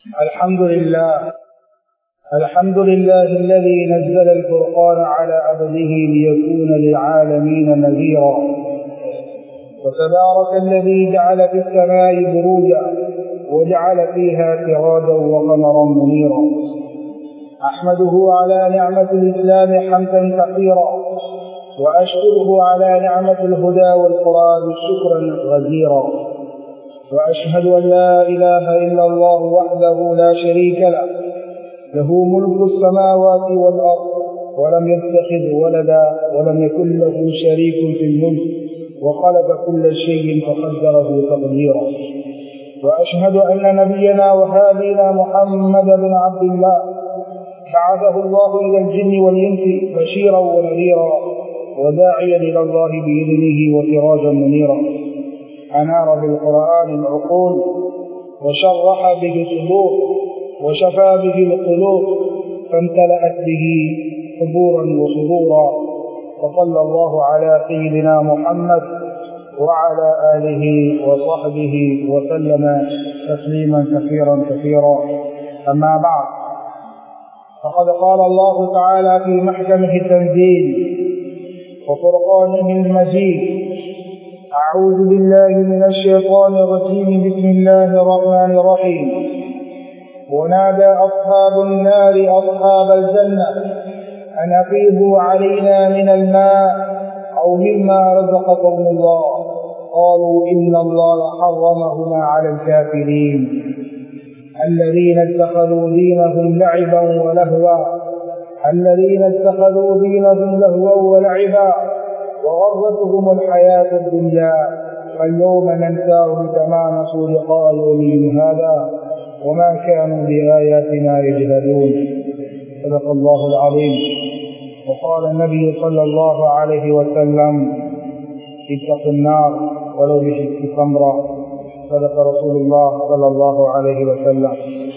الحمد لله الحمد لله الذي نزل الفرقان على عبده ليكون للعالمين نذيرا وتبارك الذي جعل في السماء بروجا وجعل فيها سراجا وقمرا منيرا احمده على نعمه الاسلام حمدا كثيرا واشكره على نعمه الهدى والقران شكرا غزيرا واشهد ان لا اله الا الله وحده لا شريك له له ملك السماوات والارض ولم يتخذ ولدا ولم يكن له شريك في الملك وخلق كل شيء فقدره تقديرا واشهد ان نبينا وهادينا محمد بن عبد الله بعثه الله الى الجن والانس بشيرا ونذيرا وداعيا الى الله باذنه وسراجا منيرا انار بالقران العقول وشرح به الصدور وشفى به القلوب فامتلأت به حبورا وصدورا وصلى الله على سيدنا محمد وعلى آله وصحبه وسلم تسليما كثيرا كثيرا أما بعد فقد قال الله تعالى في محكمه التنزيل وفرقانه المجيد أعوذ بالله من الشيطان الرجيم بسم الله الرحمن الرحيم ونادى أصحاب النار أصحاب الجنة أن أفيضوا علينا من الماء أو مما رزقكم الله قالوا إن الله حرمهما على الكافرين الذين اتخذوا دينهم لعبا ولهوا الذين اتخذوا دينهم لهوا ولعبا وغرتهم الحياة الدنيا فاليوم ننساهم كما نسوا لقاء يومهم هذا وما كانوا بآياتنا يجهدون صدق الله العظيم وقال النبي صلى الله عليه وسلم اتقوا النار ولو بشق تمرة صدق رسول الله صلى الله عليه وسلم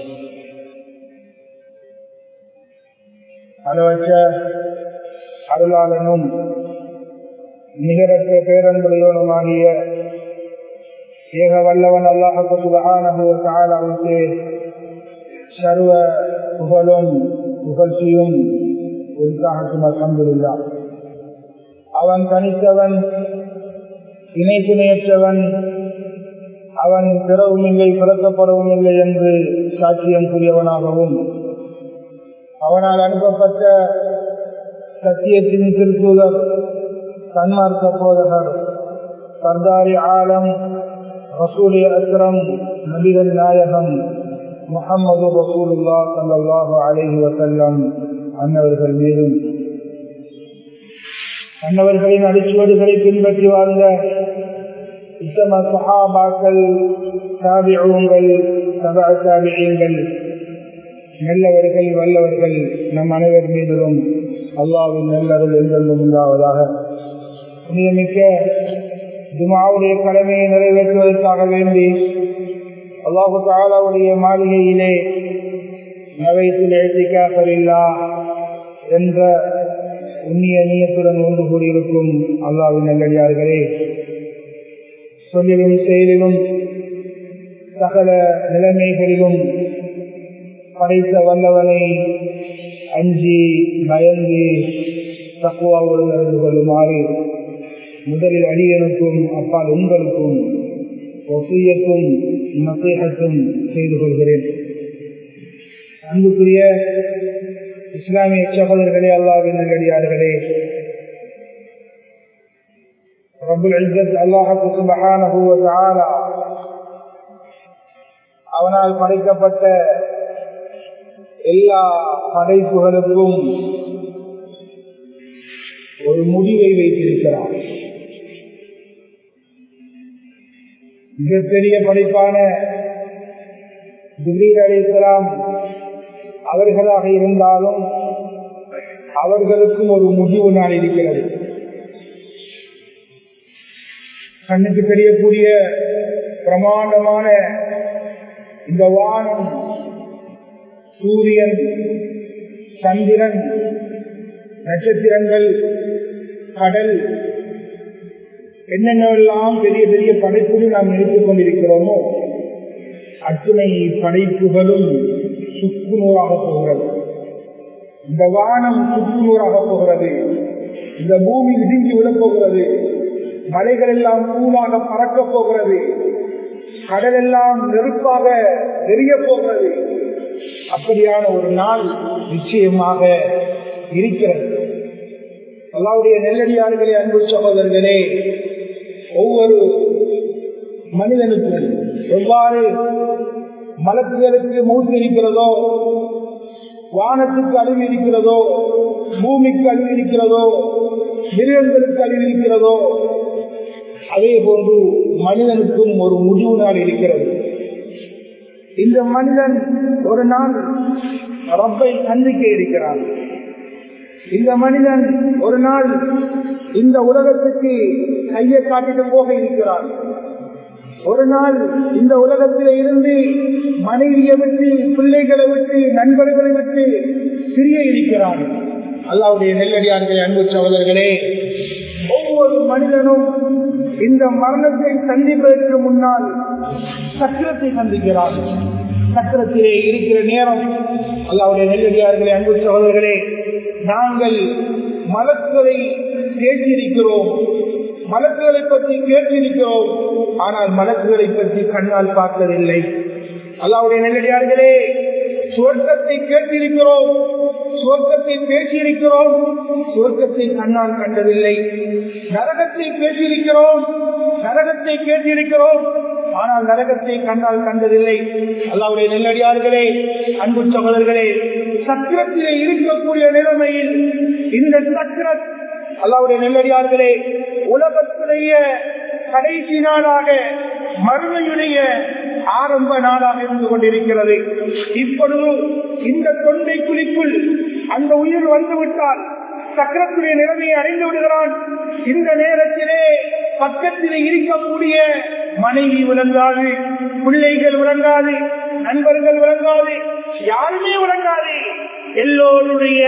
அளவற்ற அருளாளனும் நிகரற்ற பேரன்புடையவனுமாகிய ஏக வல்லவன் அல்லாஹு சுபகானவுக்கு சர்வ புகழும் புகழ்ச்சியும் உற்சாகத்தும் அல்ஹம்துல்லா அவன் தனித்தவன் இணை துணையற்றவன் அவன் பிறவும் இல்லை பிறக்கப்படவும் இல்லை என்று சாட்சியம் கூறியவனாகவும் அவனால் அனுப்பப்பட்ட சத்தியத்தின் திருத்தூதர் சன்மார்க்க போதகர் சர்தாரி ஆலம் ரசூலி அக்ரம் நபிகள் நாயகம் முகமது ரசூலுல்லா சல்லாஹு அலஹி வசல்லம் அன்னவர்கள் மீதும் அன்னவர்களின் அடிச்சுவடுகளை பின்பற்றி வாழ்ந்த உத்தம சஹாபாக்கள் தாபியங்கள் சபா தாபியங்கள் நல்லவர்கள் வல்லவர்கள் நம் அனைவர் மீதிலும் அல்லாவின் நல்லவர்கள் என்றென்றும் உண்டாவதாக நியமிக்க ஜுமாவுடைய கடமையை நிறைவேற்றுவதற்காக வேண்டி அல்லாஹு தாலாவுடைய மாளிகையிலே நவைத்தில் எழுதிக்காக்கவில்லா என்ற உண்ணிய நீயத்துடன் ஒன்று கூடியிருக்கும் அல்லாவின் நல்லடியார்களே சொல்லிலும் செயலிலும் சகல நிலைமைகளிலும் படைத்த வல்லவனை அஞ்சி பயந்து தக்குவாவோடு நடந்து கொள்ளுமாறு முதலில் அடியனுக்கும் அப்பால் உங்களுக்கும் ஒசியத்தும் நசீகத்தும் செய்து கொள்கிறேன் அன்புக்குரிய இஸ்லாமிய சகோதரர்களே அல்லாவின் நல்லடியார்களே ரபுல் இஸ்ஸத் அல்லாஹு சுபஹானஹு வ தஆலா அவனால் படைக்கப்பட்ட எல்லா படைப்புகளுக்கும் ஒரு முடிவை வைத்திருக்கிறார் மிகப்பெரிய படைப்பான ஜிப்ரீல் அலிஸ்லாம் அவர்களாக இருந்தாலும் அவர்களுக்கும் ஒரு முடிவு நாள் இருக்கிறது கண்ணுக்கு தெரியக்கூடிய பிரமாண்டமான இந்த வானம் சூரியன் சந்திரன் நட்சத்திரங்கள் கடல் என்னென்னவெல்லாம் பெரிய பெரிய படைப்புகள் நாம் நினைத்துக் கொண்டிருக்கிறோமோ அத்துணை படைப்புகளும் சுக்குநூறாக போகிறது இந்த வானம் சுக்குநூறாக போகிறது இந்த பூமி இடிஞ்சு விழப் போகிறது மலைகள் எல்லாம் பூவாக பறக்கப் போகிறது கடல் எல்லாம் நெருப்பாக எரிய போகிறது அப்படியான ஒரு நாள் நிச்சயமாக இருக்கிறது அல்லாவுடைய நெல்லடியார்களே அன்பு சகோதரர்களே ஒவ்வொரு மனிதனுக்கும் எவ்வாறு மலக்குகளுக்கு மூச்சு இருக்கிறதோ வானத்துக்கு அழிவு இருக்கிறதோ பூமிக்கு அழிவு இருக்கிறதோ மிருகங்களுக்கு அழிவு இருக்கிறதோ அதே போன்று மனிதனுக்கும் ஒரு முடிவு நாள் இருக்கிறது இந்த மனிதன் ஒரு நாள் ரப்பை சந்திக்க இருக்கிறான் இந்த மனிதன் ஒரு நாள் இந்த உலகத்துக்கு கையை காட்டிட்டு போக இருக்கிறான் ஒரு நாள் இந்த உலகத்தில் இருந்து மனைவியை விட்டு பிள்ளைகளை விட்டு நண்பர்களை விட்டு பிரிய இருக்கிறான் அல்லாவுடைய நெல்லடியார்களே அன்பு சகோதரர்களே ஒவ்வொரு மனிதனும் இந்த மரணத்தை சந்திப்பதற்கு முன்னால் சக்கரத்தை சந்திக்கிறார் சக்கரத்திலே இருக்கிற நேரம் அல்லாவுடைய நெல்லடியார்களே அன்பு சகோதரர்களே நாங்கள் மலக்குகளை கேட்டிருக்கிறோம் மலக்குகளை பற்றி கேட்டிருக்கிறோம் ஆனால் மலக்குகளை பற்றி கண்ணால் பார்த்ததில்லை அல்லாவுடைய நெல்லடியார்களே சுவர்க்கத்தை கேட்டிருக்கிறோம் சுவர்க்கத்தை பேசியிருக்கிறோம் சுவர்க்கத்தை கண்ணால் கண்டதில்லை நரகத்தை பேசியிருக்கிறோம் நரகத்தை கேட்டிருக்கிறோம் ஆனால் நரகத்தை கண்ணால் கண்டதில்லை அல்லாவுடைய நெல்லடியார்களே அன்பு சகோதரர்களே சக்கரத்திலே இருக்கக்கூடிய நிலைமையில் இந்த சக்கர அல்லாவுடைய நெல்லடியார்களே உலகத்துடைய கடைசி நாளாக மறுமையுடைய ஆரம்ப நாளாக இருந்து கொண்டிருக்கிறது இப்பொழுது இந்த தொண்டை குழிக்குள் அந்த உயிர் வந்துவிட்டால் சக்கரத்துடைய நிலைமையை அறிந்து விடுகிறான் இந்த நேரத்திலே பக்கத்திலே இருக்கக்கூடிய மனைவி விளங்காது பிள்ளைகள் விளங்காது நண்பர்கள் விளங்காது யாருமே விளங்காது எல்லோருடைய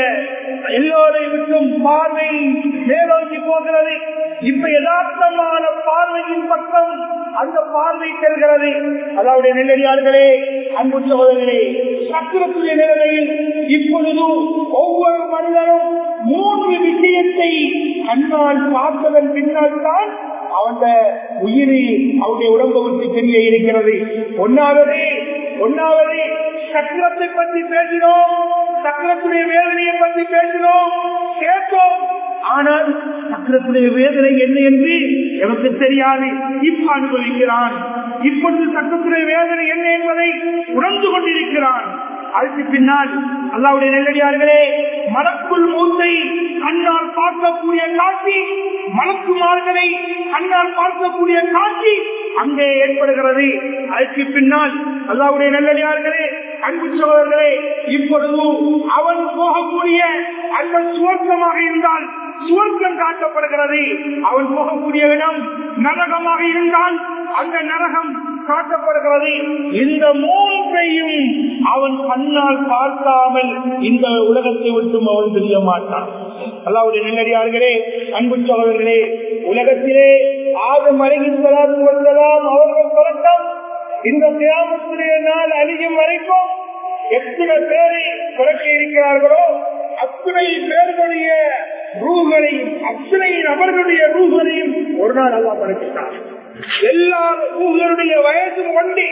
எல்லோரையும் பார்வை மேலோக்கி போகிறது இப்ப யதார்த்தமான பார்வையின் பக்கம் அந்த பார்வை செல்கிறது அதாவது நெல்லடியார்களே அன்பு சகோதரர்களே சக்கரத்துடைய நிலைமையில் இப்பொழுது ஒவ்வொரு மனிதனும் மூன்று விஷயத்தை கண்ணால் பார்த்ததன் பின்னால் தான் அவன் உயிரி அவனுடைய உடம்பை விட்டு தெரிய இருக்கிறது ஒன்னாவது ஒன்னாவது சக்கரத்தை பற்றி பேசினோம் சக்கரத்துடைய வேதனையை பற்றி பேசினோம் கேட்டோம் ஆனால் சக்கரத்துடைய வேதனை என்ன என்று எனக்கு தெரியாது இப்ப அனுபவிக்கிறான் இப்பொழுது சக்கரத்துடைய வேதனை என்ன என்பதை உணர்ந்து கொண்டிருக்கிறான் அதுக்கு பின்னால் அல்லாவுடைய நெல்லடியார்களே மலக்குள் மூத்தை கண்ணால் பார்க்கக்கூடிய காட்சி மலக்குமார்களை கண்ணால் பார்க்கக்கூடிய காட்சி அங்கே ஏற்படுகிறது அதற்கு பின்னால் அல்லாவுடைய நல்லடியார்களே அன்பு சோழர்களே இப்பொழுது அவன் போகக்கூடிய அந்த சுவர்க்கமாக இருந்தால் சுவர்க்கம் காட்டப்படுகிறது அவன் போகக்கூடிய இடம் நரகமாக இருந்தால் அந்த நரகம் காட்டப்படுகிறது இந்த மூன்றையும் அவன் கண்ணால் பார்க்காமல் இந்த உலகத்தை விட்டும் அவன் தெரிய மாட்டான் அல்லாவுடைய நெல்லடியார்களே அன்பு சோழர்களே உலகத்திலே ஆறு மலையில் வந்ததாம் அவர்கள் தொடக்கம் இந்த கிராமத்திலே நாள் அழியும் வரைக்கும் எத்தனை பேரை பிறக்க இருக்கிறார்களோ அத்தனை பேர்களுடைய ரூகளையும் அத்தனை நபர்களுடைய ரூகளையும் ஒரு நாள் அல்லா படைத்தார் எல்லா ரூகளுடைய வயசும் ஒண்டி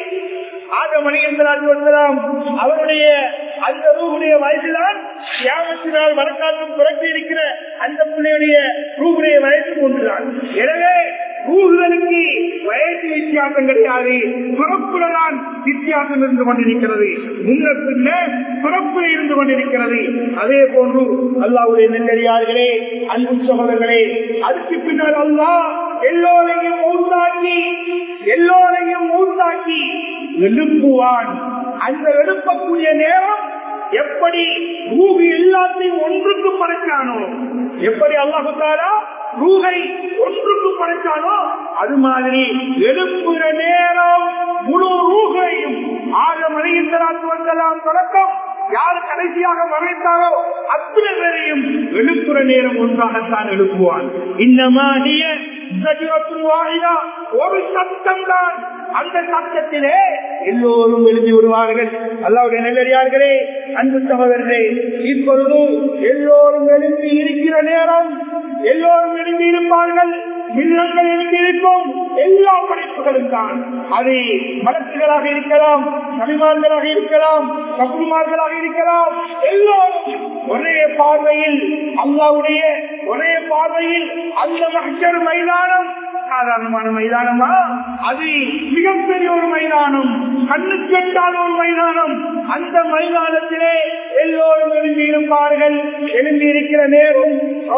ஆக மணிகண்டலாம் அவருடைய அந்த ரூகுடைய வயசுதான் தியாகத்தினால் வரக்காற்றும் பிறக்க இருக்கிற அந்த பிள்ளையுடைய ரூகுடைய வயசு ஒன்றுதான் எனவே ரூகுகளுக்கு வயசு வித்தியாசம் கிடையாது பிறப்புலதான் வித்தியாசம் இருந்து கொண்டிருக்கிறது முன்ன பின்ன பிறப்புல இருந்து கொண்டிருக்கிறது அதே போன்று அல்லாவுடைய நெல்லடியார்களே அன்பு சகோதரர்களே அதுக்கு பின்னால் அல்லா எல்லோரையும் மூத்தாக்கி எல்லோரையும் மூத்தாக்கி எழுப்புவான் அந்த எழுப்பக்கூடிய நேரம் எப்படி ரூபி எல்லாத்தையும் ஒன்றுக்கு படைச்சானோ எப்படி அல்லாஹாரா ரூகை ஒன்றுக்கு படைச்சானோ அது மாதிரி எழுப்புகிற நேரம் முழு ரூகையும் ஆழம் அணிந்தராத்து வந்தலாம் தொடக்கம் யார் கடைசியாக மறைத்தாரோ அத்தனை பேரையும் எழுப்புற நேரம் ஒன்றாகத்தான் எழுப்புவான் இன்னமா நீ ஒரு சத்தம் தான் அந்த சத்தத்திலே எல்லோரும் எழுதி விடுவார்கள் அல்லாவுடைய நல்லடியார்களே அன்பு சகோதரர்களே இப்பொழுது எல்லோரும் எழுப்பி இருக்கிற நேரம் எல்லோரும் எழுப்பி இருப்பார்கள் மின்னங்கள் எழுப்பி இருக்கும் எல்லா படைப்புகளும் தான் அது மலக்குகளாக இருக்கலாம் நபிமார்களாக இருக்கலாம் கப்புமார்களாக இருக்கலாம் எல்லோரும் ஒரே பார்வையில் அல்லாவுடைய ஒரே பார்வையில் அந்த மகர் மைதானம் சாதாரணமான மைதானமா அது மிகப்பெரிய ஒரு மைதானம் கண்ணு கண்டால் ஒரு மைதானம் அந்த மைதானத்திலே எல்லோரும் எழும்பி இருப்பார்கள் எழும்பி இருக்கிற நேரம்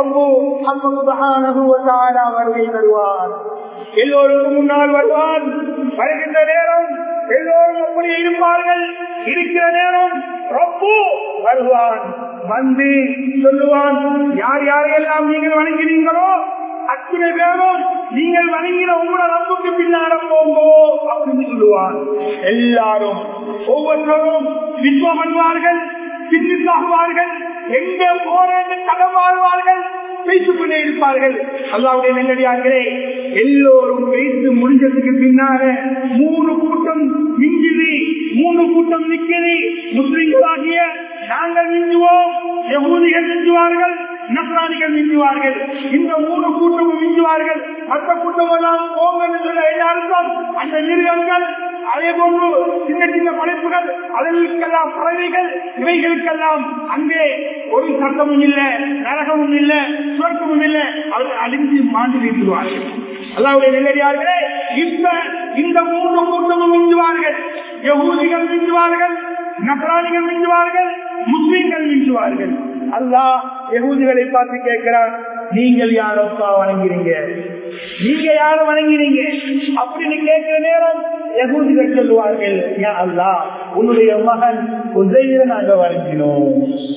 வருகை தருவார் எல்லோருக்கும் முன்னால் வருவான் வருகின்ற நேரம் எல்லோரும் அப்படி இருப்பார்கள் இருக்கிற நேரம் ரொம்ப வருவான் வந்து சொல்லுவான் யார் யாரையெல்லாம் நீங்கள் வணங்கினீங்களோ அத்தனை பேரும் நீங்கள் வணங்கின உங்களோட ரப்புக்கு பின்னால போங்கோ அப்படின்னு சொல்லுவான் எல்லாரும் ஒவ்வொருத்தரும் விஸ்வம் பண்ணுவார்கள் பின்னித்தாகுவார்கள் எங்க போறேன் கடன் வாழ்வார்கள் பேசிக் கொண்டே இருப்பார்கள் அல்லாவுடைய நெல்லடியார்களே எல்லோரும் பேசி முடிஞ்சதுக்கு பின்னால மூணு கூட்டம் மிஞ்சுது மூணு கூட்டம் நிற்கிறது முஸ்லிம்களாகிய நாங்கள் மிஞ்சுவோம் எவ்வூதிகள் மிஞ்சுவார்கள் நஸ்ரானிகள் மிஞ்சுவார்கள் இந்த மூணு கூட்டமும் மிஞ்சுவார்கள் மற்ற கூட்டம் எல்லாம் போங்க சொல்ல எல்லாருக்கும் அந்த மிருகங்கள் அதே போன்று சின்ன சின்ன படைப்புகள் அதற்கெல்லாம் பறவைகள் இவைகளுக்கெல்லாம் அங்கே ஒரு சட்டமும் இல்லை நரகமும் இல்லை சுவர்க்கமும் இல்லை அவர்கள் அழிந்து மாண்டு வீட்டுவார்கள் அல்லாவுடைய நிலையார்களே இந்த இந்த மூன்று கூட்டமும் மிஞ்சுவார்கள் யகூதிகள் மிஞ்சுவார்கள் நசராணிகள் மிஞ்சுவார்கள் முஸ்லீம்கள் மிஞ்சுவார்கள் அல்லாஹ் யகூதிகளை பார்த்து கேட்கிறான் நீங்கள் யாரோப்பா வணங்குறீங்க நீங்க யார வணங்கினீங்க அப்படின்னு கேட்கிற நேரம் யகூதிகள் சொல்லுவார்கள் யா அல்லா உன்னுடைய மகன் உதயிர நாங்க வணங்கினோம்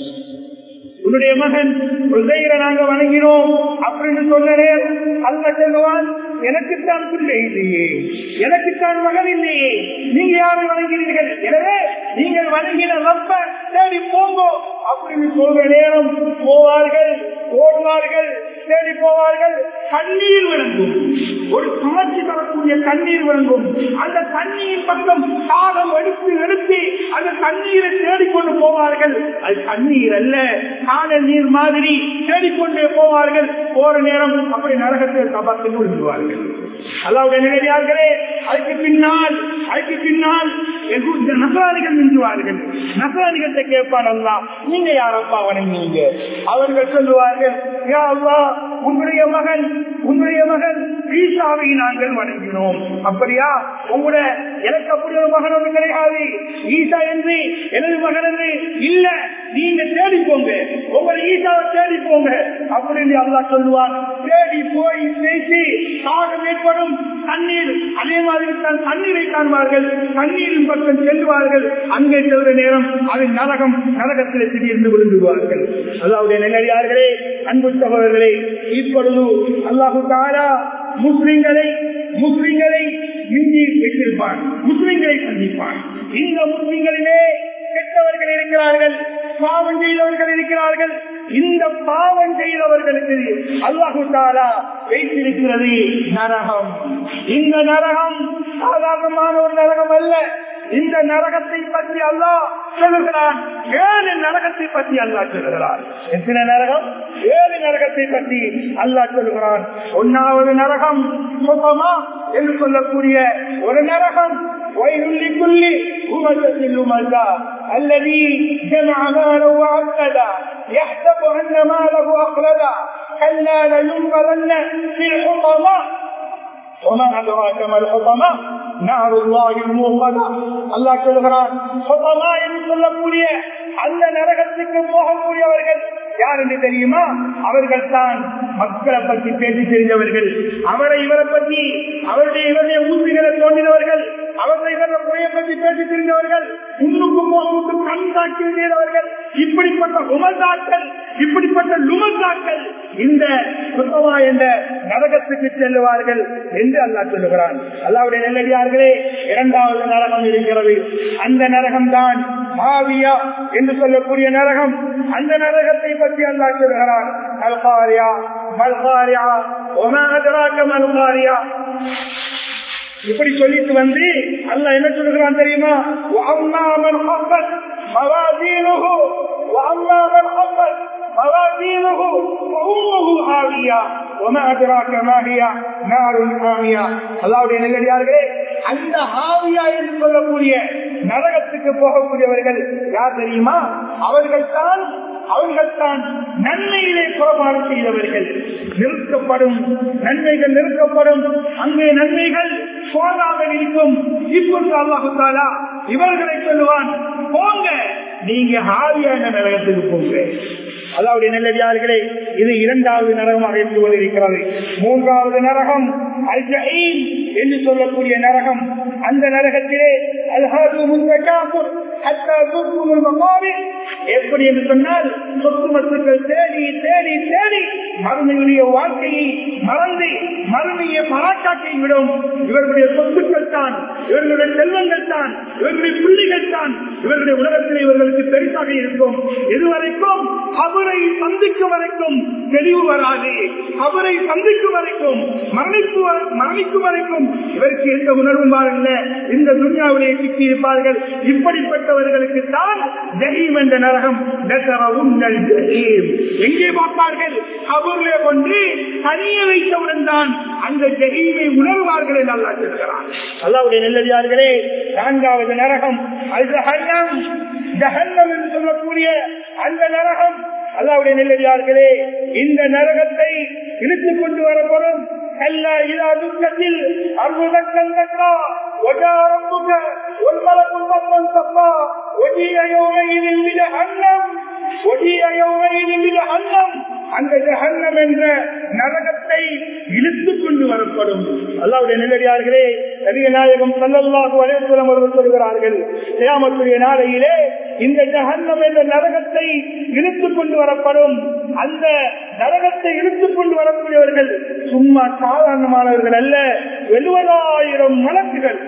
உன்னுடைய மகன் உதயிர நாங்க வணங்கினோம் அப்படின்னு சொன்ன நேரம் அல்ல சொல்லுவான் எனக்குத்தான் பிள்ளை இல்லையே எனக்குத்தான் மகன் இல்லையே நீங்க யாரை வணங்கினீர்கள் எனவே நீங்கள் வணங்கின ரப்ப தேடி போங்கோ அப்படின்னு சொல்ற நேரம் போவார்கள் ஓடுவார்கள் தேடி போவார்கள் கண்ணீர் விளங்கும் ஒரு சுழற்சி தரக்கூடிய கண்ணீர் விளங்கும் அந்த தண்ணீர் பக்கம் தாகம் எடுத்து எடுத்து அந்த தண்ணீரை தேடிக்கொண்டு போவார்கள் அது தண்ணீர் அல்ல காணல் நீர் மாதிரி தேடிக்கொண்டே போவார்கள் போற நேரம் அப்படி நரகத்தில் கபாத்தில் விழுந்துவார்கள் அல்லாவுடைய நிலையார்களே அதுக்கு பின்னால் அதுக்கு பின்னால் நசராணிகள் மிஞ்சுவார்கள் நசராணிகள்கிட்ட கேட்பான் அல்லா நீங்க யாரப்பா வணங்கினீங்க அவர்கள் சொல்லுவார்கள் யா அல்லா உன்னுடைய மகன் உன்னுடைய மகன் ஈசாவை நாங்கள் வணங்கினோம் அப்படியா உங்களோட எனக்கு அப்படி ஒரு மகன் ஒன்று கிடையாது ஈசா என்று எனது மகன் என்று இல்ல நீங்க தேடி போங்க உங்களை ஈசாவை தேடி போங்க அப்படின்னு அல்லா சொல்லுவான் தேடி போய் பேசி தாகம் ஏற்படும் தண்ணீர் அதே மாதிரி தான் தண்ணீரை காண்பார்கள் தண்ணீரின் பக்கம் செல்வார்கள் அங்கே செல்ற நேரம் அது நரகம் நரகத்தில் திடீர்ந்து விழுந்துவார்கள் அல்லாவுடைய நிலையார்களே அன்பு சகோதரர்களே இப்பொழுது அல்லாஹு தாரா முஸ்லிம்களை முஸ்லிம்களை இந்தி வைத்திருப்பான் முஸ்லிம்களை சந்திப்பான் இந்த முஸ்லிம்களிலே கெட்டவர்கள் இருக்கிறார்கள் பாவம் செய்தவர்கள் இருக்கிறார்கள் இந்த பாவம் செய்தவர்களுக்கு அல்லாஹு தாரா வைத்திருக்கிறது நரகம் இந்த நரகம் சாதாரணமான ஒரு நரகம் அல்ல இந்த நரகத்தை பற்றி அல்லா சொல்லுகிறான் ஏழு நரகத்தை பற்றி அல்லா சொல்லுகிறான் எத்தனை நரகம் ஏழு நரகத்தை பற்றி அல்லா சொல்லுகிறான் ஒன்னாவது நரகம் சுகமா என்று சொல்லக்கூடிய ஒரு நரகம் ويل همزة لمزة الذي جمع مالا وعددا يحسب أن ماله أخلدا كلا لينبذن في الحطمة وما أدراك ما الحطمة نار الله الموقدة الله சொல்கிறான் ஹுதமா என்று சொல்லக்கூடிய அந்த நரகத்துக்கு போகக்கூடியவர்கள் யார் என்று தெரியுமா அவர்கள் தான் மக்களை பற்றி பேசி தெரிந்தவர்கள் அவரை இவரை பற்றி அவருடைய இவருடைய ஊசிகளை தோன்றினவர்கள் அவர்களை இவരുടെ பொய்யை பற்றி பேசி தெரிந்தவர்கள் இன்னுக்கு போகும்போது கண் தாக்கி செய்தவர்கள் இப்படிப்பட்ட உமர்தாக்கள் இப்படிப்பட்ட லுமர்தாக்கள் இந்த சுத்தமா என்ற நரகத்துக்கு செல்லுவார்கள் என்று அல்லா சொல்லுகிறான் அல்லாவுடைய நெல்லடியார்களே இரண்டாவது நரகம் இருக்கிறது அந்த நரகம் தான் மாவியா என்று சொல்லக்கூடிய நரகம் அந்த நரகத்தை பற்றி அல்லா சொல்லுகிறான் அல்காரியா மல்காரியா ஒமாதராக மல்காரியா இப்படி சொல்லிட்டு வந்து அல்ல என்ன சொல்லுகிறான் தெரியுமா وَأَمَّا مَنْ خَفَّتْ مَوَازِينُهُ وَأَمَّا مَنْ خَفَّتْ موازينه فأمه هاوية وما أدراك ما هي نار حامية அல்லாவுடைய நல்லடியார்களே அந்த ஹாவியா என்று சொல்லக்கூடிய நரகத்துக்கு போகக்கூடியவர்கள் யார் தெரியுமா அவர்கள் தான் அவர்கள் தான் நன்மையிலே குறைபாடு செய்தவர்கள் நிறுத்தப்படும் நன்மைகள் நிறுத்தப்படும் அங்கே நன்மைகள் போகாமல் இருக்கும் இப்பொழுது அல்லாஹாலா இவர்களை சொல்லுவான் போங்க நீங்க ஹாவியா என்ற நரகத்துக்கு போங்க அல்லாவுடைய நல்லடியார்களே இது இரண்டாவது நரகமாக இருந்து கொண்டிருக்கிறது மூன்றாவது நரகம் அல் ஜஹீம் என்று சொல்லக்கூடிய நரகம் அந்த நரகத்திலே அல்ஹாது முன்தகாபுர் ஹத்தா துர்குமுல் மகாபிர் எப்படி என்று சொன்னால் சொத்து மத்துக்கள் தேடி தேடி தேடி மறுமையுடைய வாழ்க்கையை மறந்து மறுமையை பராக்காக்கி விடும் இவர்களுடைய சொத்துக்கள் தான் இவர்களுடைய செல்வங்கள் தான் இவர்களுடைய புள்ளிகள் தான் இவர்களுடைய உலகத்தில் இவர்களுக்கு பெரிசாக இருக்கும் இதுவரைக்கும் அவரை சந்திக்கும் வரைக்கும் தெளிவு வராது அவரை சந்திக்கும் வரைக்கும் மரணிப்பு மரணிக்கும் வரைக்கும் இவருக்கு எந்த உணர்வும் பாருங்க இந்த துன்யாவிலே சிக்கி இருப்பார்கள் இப்படிப்பட்டவர்களுக்கு தான் ஜஹீம் என்ற நரகம் எங்கே பார்ப்பார்கள் அவர்களே கொண்டு தனிய வைத்தவுடன் தான் அந்த ஜெகீமை உணர்வார்கள் என்று அல்லா சொல்கிறார் அல்லாவுடைய நெல்லடியார்களே நான்காவது நரகம் அது ஜஹன்னம் என்று சொல்லக்கூடிய அந்த நரகம் அல்லாவுடைய நெல்லடியார்களே இந்த நரகத்தை இழுத்துக் கொண்டு வரப்படும் كلا إذا دكت الأرض دكا دكا وجاء ربك والملك صفا صفا وجيء يومئذ بجهنم وجيء يومئذ بجهنم அந்த ஜஹன்னம் என்ற நரகத்தை இழுத்துக் கொண்டு வரப்படும் அல்லாவுடைய நிலடியார்களே நபிய நாயகம் சல்லல்லாஹு அலைவலம் அவர்கள் சொல்கிறார்கள் கியாமத்துடைய நாளையிலே இந்த ஜஹன்னம் என்ற நரகத்தை இழுத்துக் கொண்டு வரப்படும் அந்த நரகத்தை இழுத்துக் கொண்டு வரக்கூடியவர்கள் சும்மா சாதாரணமானவர்கள் அல்ல எழுபதாயிரம் மலக்குகள்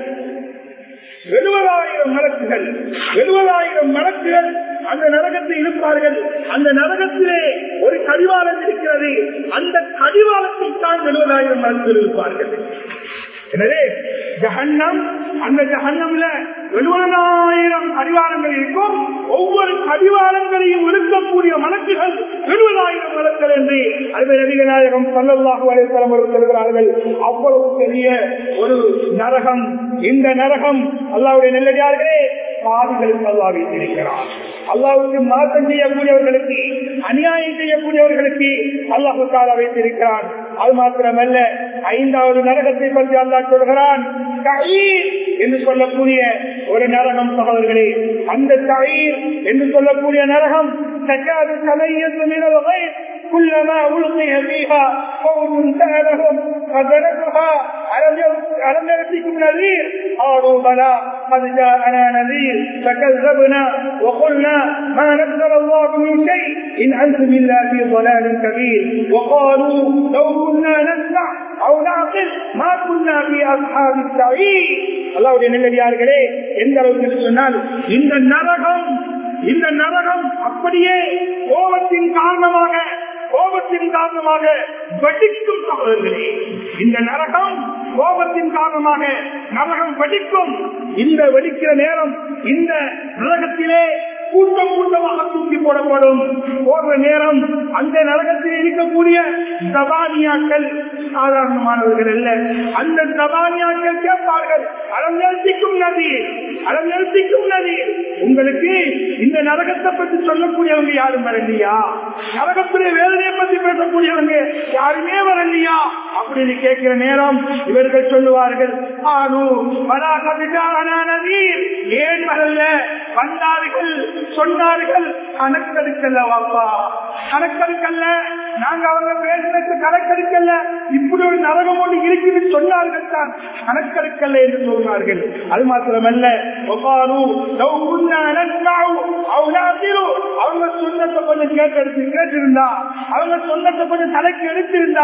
எழுபதாயிரம் மலக்குகள் எழுபதாயிரம் மலக்குகள் அந்த நரகத்தை இழுப்பார்கள் அந்த நரகத்திலே ஒரு கடிவாளம் இருக்கிறது அந்த கடிவாளத்தில் தான் எழுபதாயிரம் மலக்குகள் இருப்பார்கள் எனவே ஜஹன்னம் அந்த ஜஹன்னம்ல எழுபதாயிரம் கடிவாளங்கள் இருக்கும் ஒவ்வொரு கடிவாளங்களையும் இருக்கக்கூடிய மலக்குகள் எழுபதாயிரம் மலக்கள் என்று அது நபிகநாயகம் சல்லல்லாஹு அலையம் சொல்கிறார்கள் அவ்வளவு பெரிய ஒரு நரகம் இந்த நரகம் அல்லாவுடைய நெல்லடியார்களே பாவிகளுக்கு அல்லா வைத்திருக்கிறார் அல்லாவுக்கு மாற்றம் செய்யக்கூடியவர்களுக்கு அநியாயம் செய்யக்கூடியவர்களுக்கு அல்லாஹு கால வைத்திருக்கிறான் அது மாத்திரமல்ல ஐந்தாவது நரகத்தை பற்றி அல்லாஹ் சொல்கிறான் என்று சொல்லக்கூடிய ஒரு நரகம் சகோதரர்களே அந்த தயிர் என்று சொல்லக்கூடிய நரகம் தக்காது தலையை كلما ألقي فيها قوم سألهم خزنتها ألم يأتكم نذير قالوا بلى قد جاءنا نذير فكذبنا وقلنا ما نزل الله من شيء إن أنتم إلا في ضلال كبير وقالوا لو كنا نسمع أو نعقل ما كنا في أصحاب السعير அல்லாவுடைய நெல்லடியார்களே எந்த அளவுக்கு சொன்னால் இந்த நரகம் இந்த நரகம் அப்படியே கோபத்தின் காரணமாக கோபத்தின் காரணமாக வெடிக்கும் சகோதரர்களே இந்த நரகம் கோபத்தின் காரணமாக நரகம் வெடிக்கும் இந்த வெடிக்கிற நேரம் இந்த நரகத்திலே கூட்டம் கூட்டமாக தூக்கி போடப்படும் போடுற நேரம் அந்த நரகத்தில் இருக்கக்கூடிய தபானியாக்கள் சாதாரணமானவர்கள் அல்ல அந்த தபானியாக்கள் கேட்பார்கள் அறம் நிறுத்திக்கும் நதி அறம் நிறுத்திக்கும் நதி உங்களுக்கு இந்த நரகத்தை பற்றி சொல்லக்கூடியவங்க யாரும் வரலையா நரகத்துடைய வேதனையை பற்றி பேசக்கூடியவங்க யாருமே வரலையா அப்படின்னு கேட்கிற நேரம் இவர்கள் சொல்லுவார்கள் ஆனு நதீர் ஏன் வரல வந்தார்கள் சொன்னார்கள் கணக்கெடுக்கல வாப்பா கணக்கெடுக்கல்ல நாங்க அவங்க பேசுறதுக்கு கணக்கெடுக்கல இப்படி ஒரு நரகம் ஒன்று இருக்குது சொன்னார்கள் தான் கணக்கெடுக்கல என்று சொன்னார்கள் அது மாத்திரமல்ல அவங்க சொன்னத்தை கொஞ்சம் கேட்டெடுத்து கேட்டிருந்தா அவங்க சொன்னத்தை கொஞ்சம் தலைக்கு எடுத்திருந்தா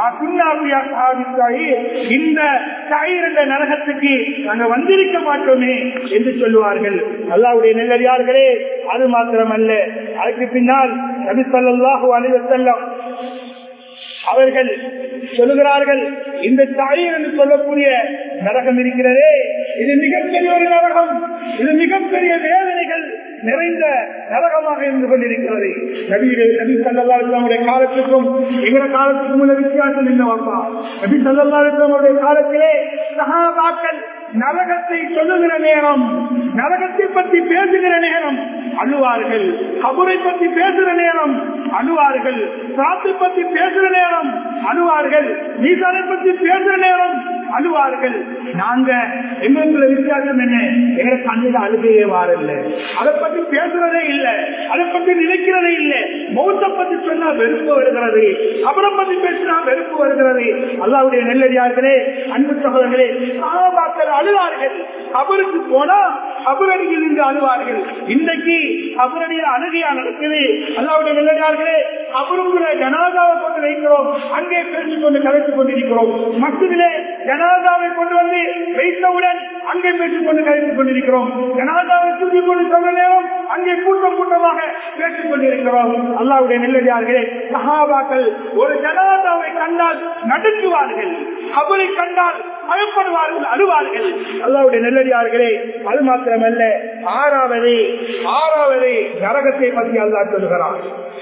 இந்த கயிறு என்ற நரகத்துக்கு நாங்க வந்திருக்க மாட்டோமே என்று சொல்லுவார்கள் அல்லாவுடைய நெல்லடியார்களே அது மாத்திரமல்ல அதுக்கு பின்னால் நபி சொல்லாஹு அலைவ செல்லம் அவர்கள் சொல்லுகிறார்கள் இந்த தாயின் என்று சொல்லக்கூடிய நரகம் இருக்கிறதே இது மிகப்பெரிய ஒரு நரகம் இது மிகப்பெரிய வேதனைகள் நிறைந்த நரகமாக இருந்து கொண்டிருக்கிறது நபியுடைய நபி சல்லாவுடைய காலத்துக்கும் இவர காலத்துக்கும் உள்ள வித்தியாசம் என்னவாப்பா நபி சல்லாவுடைய காலத்திலே சகாபாக்கள் நரகத்தை சொல்லுகிற நேரம் நரகத்தை பற்றி பேசுகிற நேரம் அழுவார்கள் கபரை பற்றி பேசுகிற நேரம் அழுவார்கள் சாத்து பற்றி பேசுகிற நேரம் அழுவார்கள் நீசாரை பற்றி பேசுகிற நேரம் அழுவார்கள் நாங்க எங்களுக்குள்ள வித்தியாசம் என்ன எங்க கண்ணில் அழுகையே வாரில்லை அதை பற்றி பேசுறதே இல்லை அதை பற்றி நினைக்கிறதே இல்லை மௌத்த பத்தி சொன்னா வெறுப்பு வருகிறது அப்புறம் பத்தி பேசினா வெறுப்பு வருகிறது அல்லாவுடைய நெல்லடியார்களே அன்பு சகோதரர்களே சாபாக்கள் அழுவார்கள் அவருக்கு போனா அபுரடியில் இருந்து அழுவார்கள் இன்றைக்கு அபுரடியில் அழுகையா நடக்குது அல்லாவுடைய நெல்லடியார்களே அவருங்கிற ஜனாதாவை கொண்டு வைக்கிறோம் அங்கே பேசிக் கொண்டு கலைத்துக் கொண்டிருக்கிறோம் மற்றதிலே ஜனாதாவை கொண்டு வந்து வைத்தவுடன் அங்கே பேசிக் கொண்டு கலைத்துக் கொண்டிருக்கிறோம் ஜனாதாவை தூக்கி கொண்டு சொல்ற நேரம் அங்கே கூட்டம் கூட்டமாக பேசிக் கொண்டிருக்கிறோம் அல்லாவுடைய நெல்லடியார்களே சகாபாக்கள் ஒரு ஜனாதாவை கண்டால் நடுக்குவார்கள் அவரை கண்டால் பயப்படுவார்கள் அழுவார்கள் அல்லாவுடைய நெல்லடியார்களே அது மாத்திரமல்ல ஆறாவது ஆறாவது நரகத்தை பற்றி அல்லா சொல்கிறார்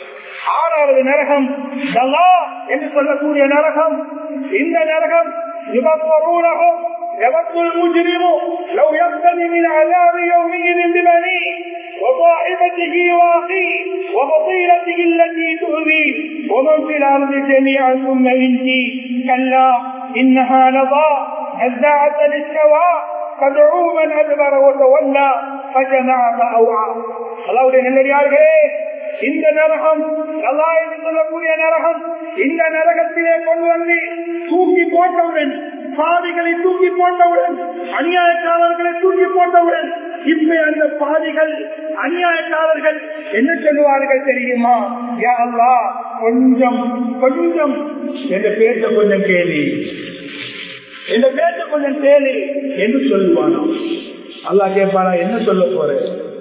ஆறாவது நரகம் தலா என்று சொல்லக்கூடிய நரகம் இந்த நரகம் யுகப்பரூரகம் يود المجرم لو يفتدي من عذاب يومئذ ببنيه وصاحبته واخيه وفصيلته التي تؤذيه ومن في الارض جميعا ثم ينجي كلا انها لظى نزاعة للشوى تدعو من ادبر وتولى فجمع فاوعى அல்லாவுடைய நல்லடியார்களே இந்த நரகம் அல்லா என்று சொல்லக்கூடிய நரகம் இந்த நரகத்திலே கொண்டு வந்து தூக்கி போட்டவுடன் பாதிகளை தூக்கி போட்டவுடன் அநியாயக்காரர்களை தூக்கி போட்டவுடன் இப்ப அந்த பாதிகள் அநியாயக்காரர்கள் என்ன சொல்லுவார்கள் தெரியுமா யா அல்லா கொஞ்சம் கொஞ்சம் என்ற பேச கொஞ்சம் கேள்வி என்ற பேச கொஞ்சம் கேள்வி என்று சொல்லுவானோ அல்லா கேட்பானா என்ன சொல்ல போற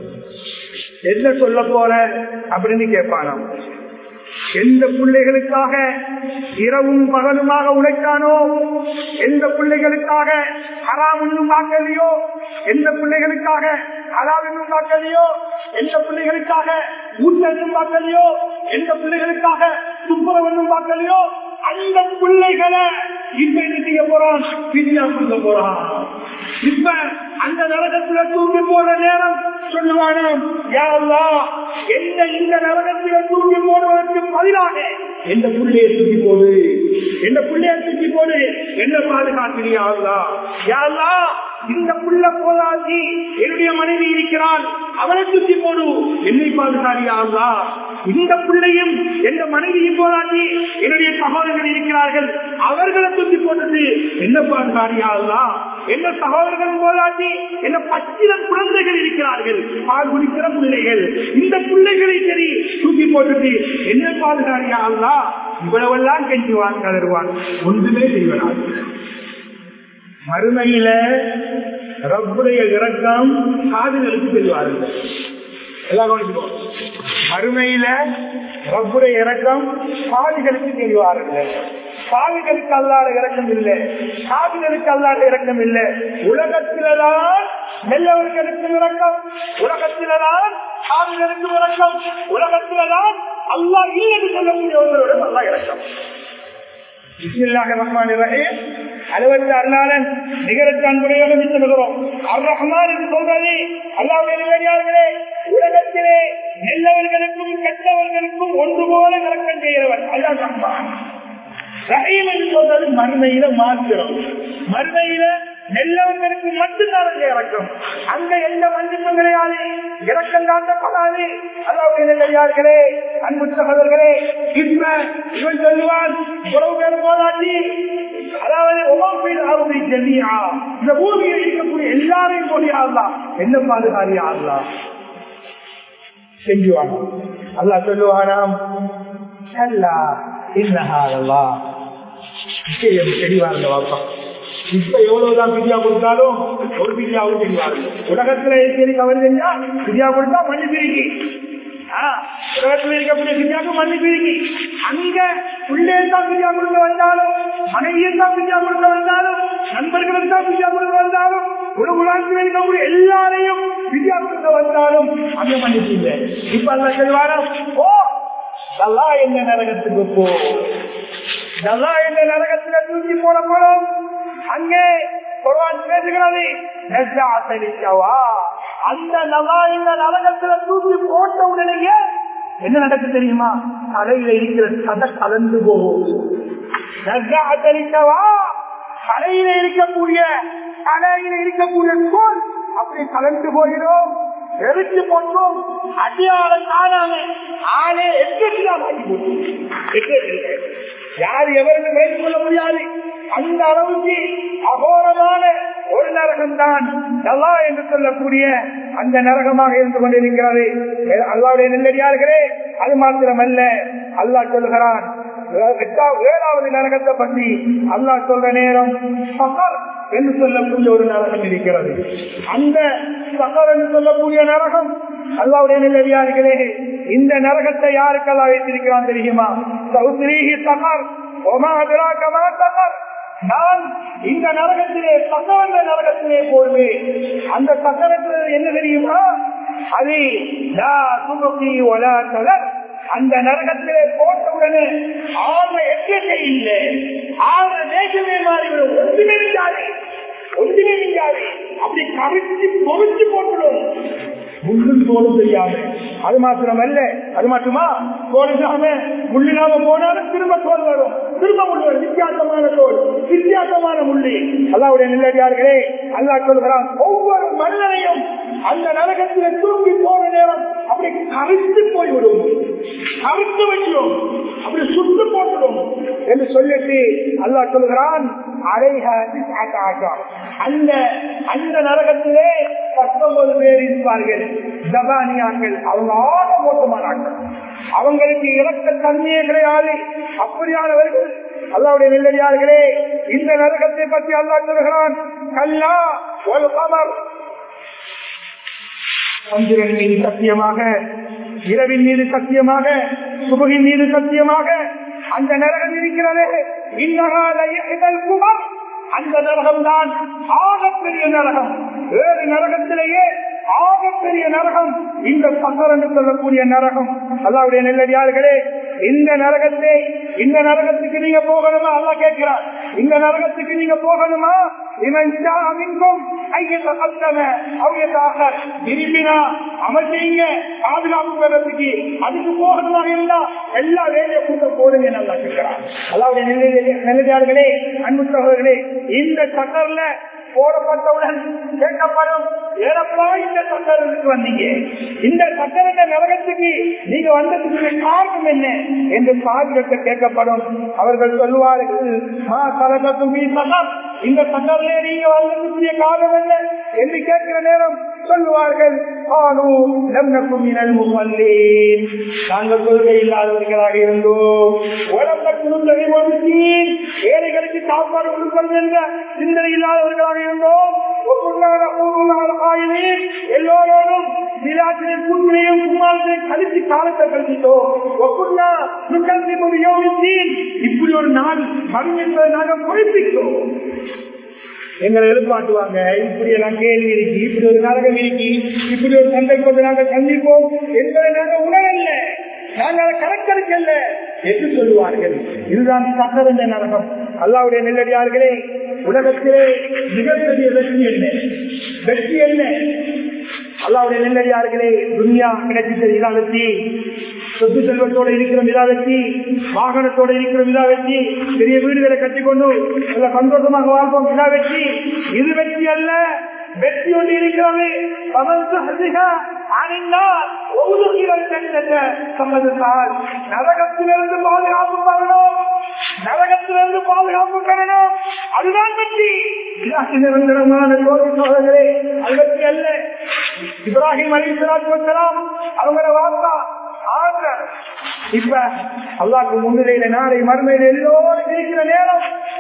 என்ன சொல்ல போற அப்படின்னு கேட்பானாம் எந்த பிள்ளைகளுக்காக இரவும் பகலுமாக உழைத்தானோ எந்த பிள்ளைகளுக்காக ஹராம் இன்னும் பார்க்கலையோ எந்த பிள்ளைகளுக்காக ஹராம் இன்னும் பார்க்கலையோ எந்த பிள்ளைகளுக்காக ஊட்டனும் பார்க்கலையோ எந்த பிள்ளைகளுக்காக துப்புரவனும் பார்க்கலையோ அந்த பிள்ளைகளை இப்ப என்ன செய்ய போறான் பிரியா சொல்ல போறான் இப்ப அந்த நரகத்துல தூக்கி போற நேரம் சொல்லுவானாம் யாரா எந்த இந்த நரகத்துல தூக்கி போடுவதற்கு பதிலாக எந்த புள்ளைய தூக்கி போடு எந்த புள்ளைய தூக்கி போடு என்ன பாதுகாக்கிறியா யாரா இந்த புள்ள போதாதி என்னுடைய மனைவி இருக்கிறான் அவளை சுத்தி போடு என்னை பாதுகாரியா இந்த பிள்ளையும் எந்த மனைவியும் போதாதி என்னுடைய சகோதரர்கள் இருக்கிறார்கள் அவர்களை சுத்தி போட்டது என்ன பாதுகாரியா என்ன சகோதரர்கள் போதாதி என்ன பச்சிலம் குழந்தைகள் இருக்கிறார்கள் பால் குடிக்கிற பிள்ளைகள் இந்த பிள்ளைகளை சரி தூக்கி போட்டுட்டு என்ன பாதுகாரியா இவ்வளவெல்லாம் கெஞ்சுவான் கதருவான் ஒன்றுமே செய்வனான் மறுமையில ரப்புடைய இறக்கம் காதுகளுக்கு செல்வார்கள் எல்லாரும் மறுமையில ரப்புடைய இறக்கம் காதுகளுக்கு செய்வார்கள் காவிகளுக்கு அல்லாத இறக்கம் இல்லை காவிகளுக்கு அல்லாத இறக்கம் இல்லை உலகத்தில்தான் நல்லவர்களுக்கு இறக்கம் உலகத்தில்தான் காவிகளுக்கு இறக்கம் உலகத்தில்தான் அல்லா இல்லை என்று சொல்லக்கூடியவர்களோட அல்லா இறக்கம் அளவற்ற அல்லாதன் நிகரற்ற அன்புடையோடு சொல்கிறோம் அர் ரஹ்மான் என்று சொல்றது அல்லாவுடைய உலகத்திலே நல்லவர்களுக்கும் கெட்டவர்களுக்கும் ஒன்று போல விளக்கம் செய்கிறவன் அல்லா ரஹ்மான் ரஹீம் என்று சொல்றது மறுமையில மாத்திரம் மறுமையில நல்லவர்களுக்கு மட்டும்தான் இறக்கம் அங்க எந்த மன்னிப்பும் கிடையாது இறக்கம் காட்டப்படாது அதாவது நல்லே அன்பு சகோதரர்களே இப்ப இவன் சொல்லுவான் உறவு பேர் போதாட்டி அதாவது ஒவ்வொரு ஜெமியா இந்த பூமியில் இருக்கக்கூடிய எல்லாரையும் போடியாடலாம் என்ன பாதுகாரியா ஆகலாம் செஞ்சுவாங்க அல்லா சொல்லுவானாம் அல்லா இன்னஹாரல்லா தெளிவாருங்க வாப்பா இப்ப எவ்வளவுதான் பிரியா கொடுத்தாலும் ஒரு பிரியாவும் தெரிவார்கள் உலகத்துல சரி கவர் செஞ்சா பிரியா கொடுத்தா மஞ்சள் பிரிக்கு உலகத்தில் இருக்கக்கூடிய பிரியாக்கு மன்னிப்பு இருக்கு அங்க உள்ளே தான் பிரியா கொடுக்க வந்தாலும் மனைவியை தான் பிரியா கொடுக்க வந்தாலும் நண்பர்களுக்கு தான் பிரியா கொடுக்க வந்தாலும் உலகுலாத்தில் இருக்கக்கூடிய எல்லாரையும் பிரியா கொடுக்க வந்தாலும் அங்க மன்னிப்பு இல்லை இப்ப அல்ல செல்வாரா ஓ நல்லா எந்த நரகத்துக்கு போ நல்லா எந்த நரகத்துல தூக்கி போடப்படும் அங்கே குர்ஆன் பேசுகிறது நஜ்ஜாத்தலிக்கவா. அந்த நல்லா இந்த நரகத்துல தூக்கி போட்ட உடனேயே என்ன நடக்கு தெரியுமா தலையில இருக்கிற சத கலந்து போகும் நஜ்ஜாத்தலிக்கவா. தலையில இருக்கக்கூடிய தலையில இருக்கக்கூடிய கோல் அப்படி கலந்து போகிறோம் எரிச்சு போட்டோம் அடியாளம் காணாம ஆளே எக்கெல்லாம் ஆகி போச்சு எக்கெட்டில்லை. யார் எவருக்கு விளைந்து கொள்ள முடியாது அந்த அளவுக்கு அகோரமான ஒரு நரகம் தான் நல்லா என்று சொல்லக்கூடிய அந்த நரகமாக இருந்து கொண்டிருக்கிறது அல்லாவுடைய நெல்லடியார்களே அது மாத்திரமல்ல அல்லாஹ் சொல்கிறான் எட்டா- ஏழாவது நரகத்தை பற்றி அல்லாஹ் சொல்ற நேரம் சகர் என்று சொல்லக்கூடிய ஒரு நரகம் இருக்கிறது அந்த சகர் என்று சொல்லக்கூடிய நரகம் அல்லாவுடைய நெல்லடியார்களே இந்த நரகத்தை யாருக்கெல்லாம் வைத்திருக்கிறான் தெரியுமா சௌத்ரீஹி சகர் ஒமா அதிராக்கமா சகர் நான் இந்த நரகத்திலே சக்கரந்த நரகத்திலே போடுவேன் அந்த சக்கரத்தில் என்ன தெரியுமா அது லா துபகி வலா தலர். அந்த நரகத்திலே போட்டவுடனே ஆறு எச்சரிக்கை இல்லை ஆறு தேசமே மாறிவிடும் ஒன்றுமே இல்லாது ஒன்றுமே இல்லாது அப்படி கரைச்சி பொறிச்சு போட்டுடும் முள்ளும் தோலும் தெரியாம அது மாத்திரமல்ல அது மட்டுமா தோல் இல்லாம முள்ளினாம போனாலும் திரும்ப தோல் வரும் திரும்ப முள் வரும் வித்தியாசமான தோல் வித்தியாசமான முள்ளி அல்லாவுடைய நிலையார்களே அல்லாஹ் சொல்கிறான் ஒவ்வொரு மனிதனையும் அந்த நரகத்தில் தூக்கி போன நேரம் அப்படி கரைத்து போய்விடும் கரைத்து வைக்கிறோம் அப்படி சுட்டு போட்டுடும் என்று சொல்லிட்டு அல்லாஹ் சொல்கிறான் அரைஹ திஸ்அத்த அந்த அந்த நரகத்திலே பத்தொன்பது பேர் இருப்பார்கள் ஜபானியாக்கள் அவங்க ஆக மோசமானார்கள் அவங்களுக்கு இறக்க தன்மையே கிடையாது அப்படியானவர்கள் அல்லாவுடைய நெல்லடியார்களே இந்த நரகத்தை பற்றி அல்லாஹ் சொல்கிறான் கல்லா ஒரு கமர் சந்திரன் மீது சத்தியமாக இரவின் மீது சத்தியமாக சுபகின் மீது சத்தியமாக அந்த நரகம் இருக்கிறது இன்னகால் குமர் அந்த நரகம் தான் ஆகப்பெரிய நரகம் வேறு நரகத்திலேயே ஆகப்பெரிய நரகம் இந்த சக்கர் என்று சொல்லக்கூடிய நரகம் அல்லாவுடைய நெல்லடியார்களே இந்த நரகத்தை இந்த நரகத்துக்கு நீங்க போகணுமா அல்லா கேட்கிறார் இந்த நரகத்துக்கு நீங்க போகணுமா இவன் மின்கும் விரும்பினா அமைச்சீங்க பாதுகாப்பு பெறத்துக்கு அதுக்கு போகணுமாக இருந்தா எல்லா வேலையை கூட்ட போடுங்க நல்லா கேட்கிறார் அல்லாவுடைய நெல்லடியார்களே அன்பு சகோதரர்களே இந்த சக்கர்ல போடப்பட்டவுடன் கேட்கப்படும் ஏறப்பா இந்த சக்கரத்துக்கு வந்தீங்க இந்த சக்கரத்த நரகத்துக்கு நீங்க வந்ததுக்கு காரணம் என்ன என்று பாதுகாக்க கேட்கப்படும் அவர்கள் சொல்லுவார்கள் "மா சரகத்தும் பி சகர்." இந்த சக்கரிலே நீங்க வந்ததுக்குரிய காரணம் என்ன என்று கேட்கிற நேரம் சொல்லுவார்கள் "ஆனு லம் நக்கும் மினல் முஸல்லீன்." நாங்கள் கொள்கை இல்லாதவர்களாக இருந்தோம் உலகம் தகுந்தீன் ஏழைகளுக்கு சாப்பாடு கொடுப்பது என்ற சிந்தனை இல்லாதவர்களாக இருந்தோம் ஒப்புள்ளான ஊருள்ளான ஆயினீர் எல்லோரோடும் விழாத்தின் கூட்டினையும் குமாரத்தையும் கழித்து காலத்தை கழித்தோம் ஒப்புள்ளா நுக்கல்வி முடியோவித்தீன் இப்படி ஒரு நாள் மறு என்பதை நாங்கள் குறிப்பிட்டோம் எங்களை எழுப்பாட்டுவாங்க இப்படி எல்லாம் கேள்வி இருக்கு இப்படி ஒரு நரகம் இருக்கு இப்படி ஒரு சந்தர்ப்பத்தை நாங்கள் சந்திப்போம் என்பதை நாங்கள் உணரல்ல நாங்கள் அதை கணக்கெடுக்கல்ல என்று சொல்லுவார்கள் இதுதான் சக்கரந்த நரகம் அல்லாவுடைய நெல்லடியார்களே உலகத்திலே மிகப்பெரிய வெற்றி என்ன வெற்றி என்ன அல்லாவுடைய நெல்லடியார்களே துனியா கிடைச்சிட்ட இதா வெற்றி சொத்து செல்வத்தோட இருக்கிற விழா வெற்றி வாகனத்தோட இருக்கிற விழா வெற்றி பெரிய வீடுகளை கட்டிக்கொண்டு நல்ல சந்தோஷமாக வாழ்வோம் விழா வெற்றி இது வெற்றி அல்ல வெற்றி ஒன்று இருக்கிறது அவன் சஹதிகா அணிந்தால் ஒவ்வொரு சென்றத சம்மதத்தால் நரகத்திலிருந்து பாதுகாப்பு பெறணும் நரகத்திலிருந்து பாதுகாப்பு பெறணும் அதுதான் வெற்றி நிரந்தரமான தோல்வி சோதர்களே அது வெற்றி அல்ல இப்ராஹிம் அலி சலாத்து வசலாம் அவங்கள வார்த்தா ஆகிறார் இப்ப அல்லாக்கு முன்னிலையில நாளை மறுமையில எல்லோரும் இருக்கிற நேரம்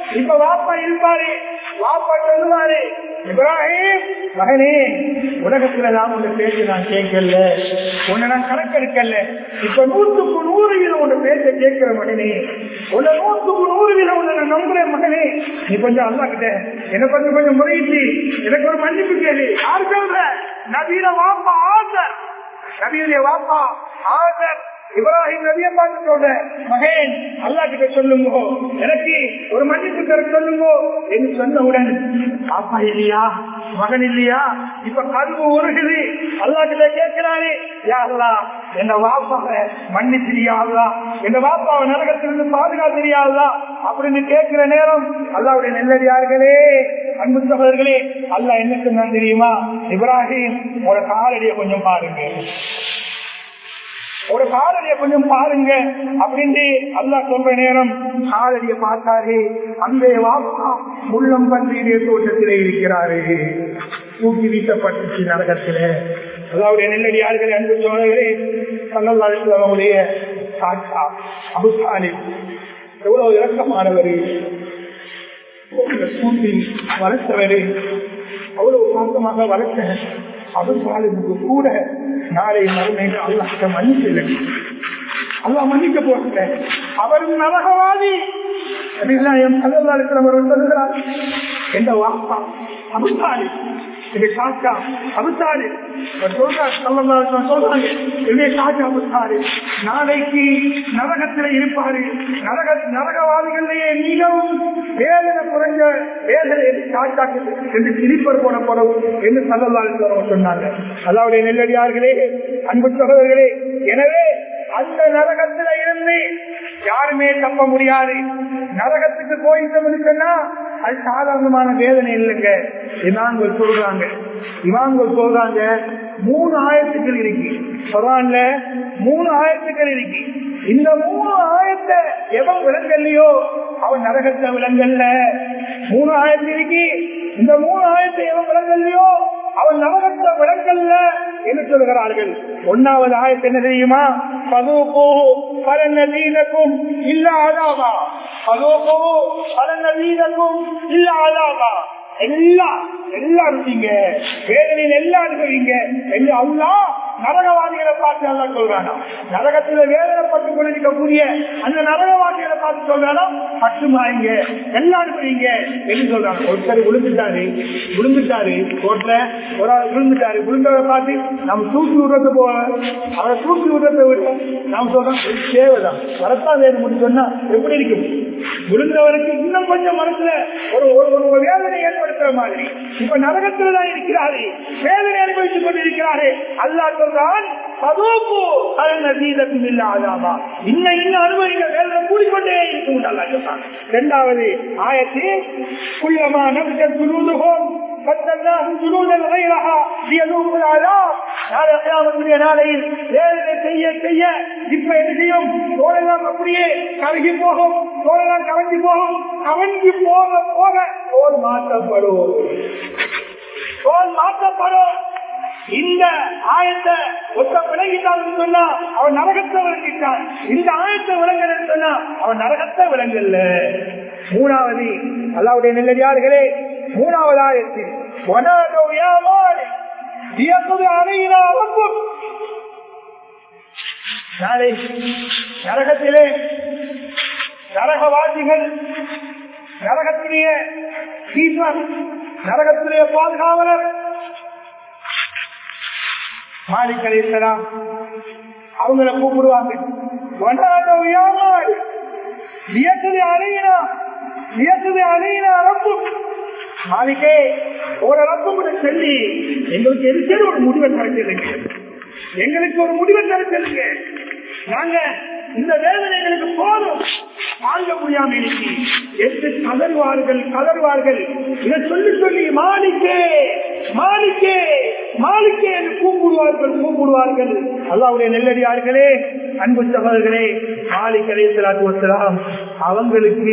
இப்ப வாப்பா இருப்பாரு வாப்பா சொல்லுவாரு இப்ராஹிம் மகனே உலகத்துல நான் உங்க பேச்சு நான் கேட்கல உன்னை நான் கணக்கெடுக்கல இப்ப நூற்றுக்கு நூறு வீதம் உன்னை பேச்ச கேட்கிற மகனே உன்னை நூற்றுக்கு நூறு வீதம் உன்னை நான் நம்புறேன் மகனே நீ கொஞ்சம் அல்லா கிட்ட என்ன கொஞ்சம் கொஞ்சம் முறையிட்டு எனக்கு ஒரு மன்னிப்பு கேளு யார் சொல்ற நவீன வாப்பா ஆசர் நவீன வாப்பா ஆசர் இப்ராஹிம் நபியை பார்த்து சொல்ற மகன் அல்லா கிட்ட சொல்லுங்க எனக்கு ஒரு மன்னிப்பு தர சொல்லுங்க என்று சொன்னவுடன் பாப்பா இல்லையா மகன் இல்லையா இப்ப கருவு உருகுது அல்லா கிட்ட கேட்கிறாரு யாருலா என்ன வாப்பாவை மன்னிச்சிரியாதா என்ன வாப்பாவை நரகத்திலிருந்து பாதுகாத்திரியாதா அப்படின்னு கேட்கிற நேரம் அல்லாவுடைய நெல்லடியார்களே அன்பு சகோதரர்களே அல்லா என்ன சொன்னான் தெரியுமா இப்ராஹிம் உங்களோட காலடியை கொஞ்சம் பாருங்க ஒரு காலடிய கொஞ்சம் பாருங்க அப்படின்னு அல்லா சொல்ற நேரம் காலடிய பார்த்தாரு அந்த வாப்பா முள்ளம் பன்றியுடைய தோட்டத்திலே இருக்கிறாரு தூக்கி வீசப்பட்டுச்சு நரகத்தில அதாவது நெல்லடியார்கள் அன்பு சோழர்களே கண்ணல்லாவுடைய சாட்சா அபுசாலி எவ்வளவு இறக்கமானவர் கூட்டி வளர்த்தவரு அவ்வளவு பாசமாக வளர்த்த அபுசாலிக்கு கூட நாளை மறுமைக்கு அல்லாஹ் மன்னிக்கல அல்லா மன்னிக்க போகல அவரும் நரகவாதி என் தலைவர் சொல்லுகிறார் எந்த வாப்பா அபுசாலி இது காக்கா அபுசாரி சொல்றாங்க என்னுடைய காக்கா அபுசாரி நாளைக்கு நரகத்தில் இருப்பாரு நரக நரகவாதிகளிலேயே மிகவும் வேதனை குறைஞ்ச வேதனை காக்காக்கு என்று சிரிப்பர் போனப்படும் என்று சல்லல்லால் சொன்னாங்க அல்லாவுடைய நெல்லடியார்களே அன்பு சகோதரர்களே எனவே அந்த நரகத்துல இருந்து யாருமே தப்ப முடியாது நரகத்துக்கு போயிட்டோம்னு சொன்னா அது சாதாரணமான வேதனை இல்லைங்க இமான்கள் சொல்றாங்க இமான்கள் சொல்றாங்க மூணு ஆயிரத்துக்கள் இருக்கு குரான்ல மூணு ஆயிரத்துக்கள் இருக்கு இந்த மூணு ஆயத்தை எவன் விலங்கல்லையோ அவன் நரகத்தை விலங்கல்ல மூணு ஆயிரத்து இருக்கு இந்த மூணு ஆயிரத்தை எவன் விலங்கல்லையோ அவன் நரகத்தை விலங்கல்ல என்று சொல்கிறார்கள் ஒன்னாவது ஆயத்து என்ன தெரியுமா பதுவோ பல நவீனக்கும் இல்ல ஆதாவா பதுவோ பல நவீனக்கும் இல்ல ஆதாவா எல்லாம் எல்லாம் இருப்பீங்க வேதனையில் எல்லாம் அனுபவிங்க என்று அல்லா நரகவாதிகளை பார்த்து அல்லா சொல்றானா நரகத்துல வேதனைப்பட்டு கொண்டிருக்கக்கூடிய அந்த நரகவாதிகளை பார்த்து சொல்றானா பட்டுமாயிங்க எல்லாம் அனுப்புறீங்க என்று சொல்றாங்க ஒருத்தர் விழுந்துட்டாரு விழுந்துட்டாரு ரோட்ல ஒரு ஆள் விழுந்துட்டாரு விழுந்தவரை பார்த்து நம்ம தூக்கி விடுறது போல அவரை தூக்கி விடுறதை விட நாம் சொல்றோம் இது தேவைதான் வரத்தான் வேணும் முடியும் சொன்னா எப்படி இருக்கும் விழுந்தவருக்கு இன்னும் கொஞ்சம் மனசுல ஒரு ஒரு ஒரு வேதனை ஏற்படுத்துற மாதிரி இப்ப நரகத்துல தான் இருக்கிறாரு வேதனை அனுபவித்துக் கொண்டிருக்கிறாரு அல்லா சொல்றான் அதோப்போ நதீதத்தும் இல்லாதாமா இன்னும் இன்னும் அனுபவிக்க வேதனை கூடிக்கொண்டே இருக்கும் அல்லா சொல்றான் இரண்டாவது ஆயத்து குள்ளமா நபிக்க துணுதுகோம் நாளையில் வேதனை செய்ய செய்ய இப்ப என்ன செய்யும் தோழெல்லாம் அப்படியே கருகி போகும் தோழெல்லாம் கவஞ்சி போகும் கவஞ்சி போக போக தோல் மாற்றப்படும் தோல் மாற்றப்படும் இந்த ஆயத்தை ஒத்த விளங்கிட்டான் சொன்னா அவன் நரகத்தை விளங்கிட்டான் இந்த ஆயத்தை விளங்கன்னு சொன்னா அவன் நரகத்தை விளங்கல்ல மூணாவது அல்லாவுடைய நெல்லடியார்களே மூணாவது ஆயத்தில் நாளை நரகத்திலே நரகவாசிகள் நரகத்திலேய ஈஸ்வர் நரகத்திலேய பாதுகாவலர் மாலிக் அலிஸ்லாம் அவங்கள கூப்பிடுவாங்க வியக்குது அலையினா வியக்குது அலையினா ரப்பு மாலிக்கே ஒரு ரப்பு கூட சொல்லி எங்களுக்கு இருக்கிற ஒரு முடிவை தரச்சிருங்க எங்களுக்கு ஒரு முடிவை தரச்சிருங்க நாங்க இந்த வேதனை எங்களுக்கு போதும் தாங்க முடியாம இன்னைக்கு என்று கதறுவார்கள் கதறுவார்கள் இதை சொல்லி சொல்லி மாலிக்கே மாலிக்கே மாலிக்கே என்று கூப்பிடுவார்கள் கூப்பிடுவார்கள் அல்லாவுடைய நெல்லடியார்களே அன்பு சகோதரர்களே மாலிக் அலையலாத்து வசலாம் அவங்களுக்கு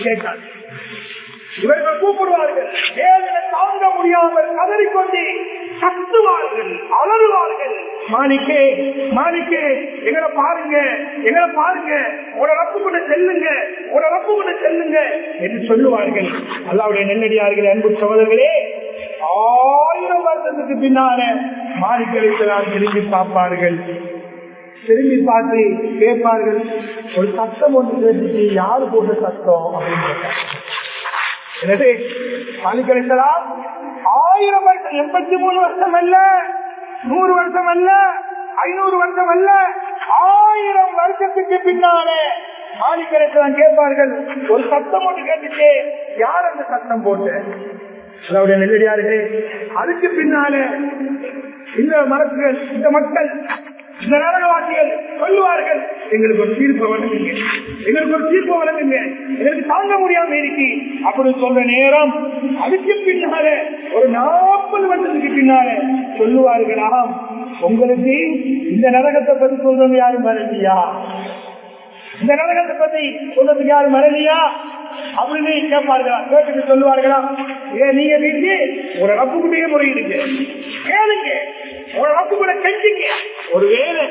கேட்டார் இவர்கள் கூப்பிடுவார்கள் வேதனை தாங்க முடியாமல் கதறிக்கொண்டு சத்துவார்கள் அலறுவார்கள் மாணிக்கே மாணிக்கே எங்களை பாருங்க எங்களை பாருங்க உட ரப்பு கூட செல்லுங்க உட ரப்பு கூட செல்லுங்க என்று சொல்லுவார்கள் அல்லாவுடைய நெல்லடியார்கள் அன்பு சகோதரர்களே ஆயிரம் வருஷத்துக்கு பின்னால மாணிக்கெல்லாம் திரும்பி பார்ப்பார்கள் திரும்பி பார்த்து கேட்பார்கள் ஒரு சத்தம் ஒன்று கேட்டுச்சு யாரு போட்ட சத்தம் அப்படின்னு கேட்டாங்க. எனவே மாணிக்கலாம் ஆயிரம் வருஷம் எண்பத்தி மூணு வருஷம் அல்ல நூறு வருஷம் அல்ல ஐநூறு வருஷம் அல்ல ஆயிரம் வருஷத்துக்கு பின்னாலே மாணிக்கலாம் கேட்பார்கள் ஒரு சத்தம் ஒன்று கேட்டுச்சு யார் அந்த சத்தம் போட்டு அதாவது நெல்லடியார்களே அதுக்கு பின்னாலே இந்த மரத்துகள் இந்த மக்கள் இந்த நரகவாசிகள் சொல்லுவார்கள் எங்களுக்கு ஒரு தீர்ப்பு வழங்குங்க எங்களுக்கு ஒரு தீர்ப்பு வழங்குங்க எங்களுக்கு தாங்க முடியாம இருக்கு அப்படி சொல்ற நேரம் அதுக்கு பின்னால ஒரு நாற்பது வருஷத்துக்கு பின்னால சொல்லுவார்களாம் உங்களுக்கு இந்த நரகத்தை பத்தி சொல்றது யாரும் வரலையா இந்த நரகத்தை பத்தி சொல்றதுக்கு யாரும் வரலையா அப்படின்னு கேட்பார்களா கேட்டுட்டு சொல்லுவார்களா ஏ நீங்க வீட்டு ஒரு ரப்பு கூட்டிய முறையிடுங்க கேளுங்க ஒரு ரப்பு கூட கெஞ்சுங்க ஒரு வேலை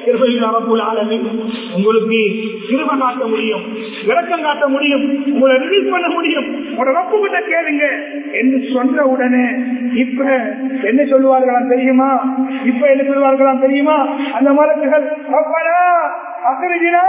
உங்களுக்கு கிருப காட்ட முடியும் விளக்கம் காட்ட முடியும் உங்களை ரிலீஸ் பண்ண முடியும் உங்களோட ரப்பு கிட்ட கேளுங்க என்று சொன்ன உடனே இப்ப என்ன சொல்லுவார்களாம் தெரியுமா இப்ப என்ன சொல்லுவார்களாம் தெரியுமா அந்த மலக்குகள் அக்கறிஜினா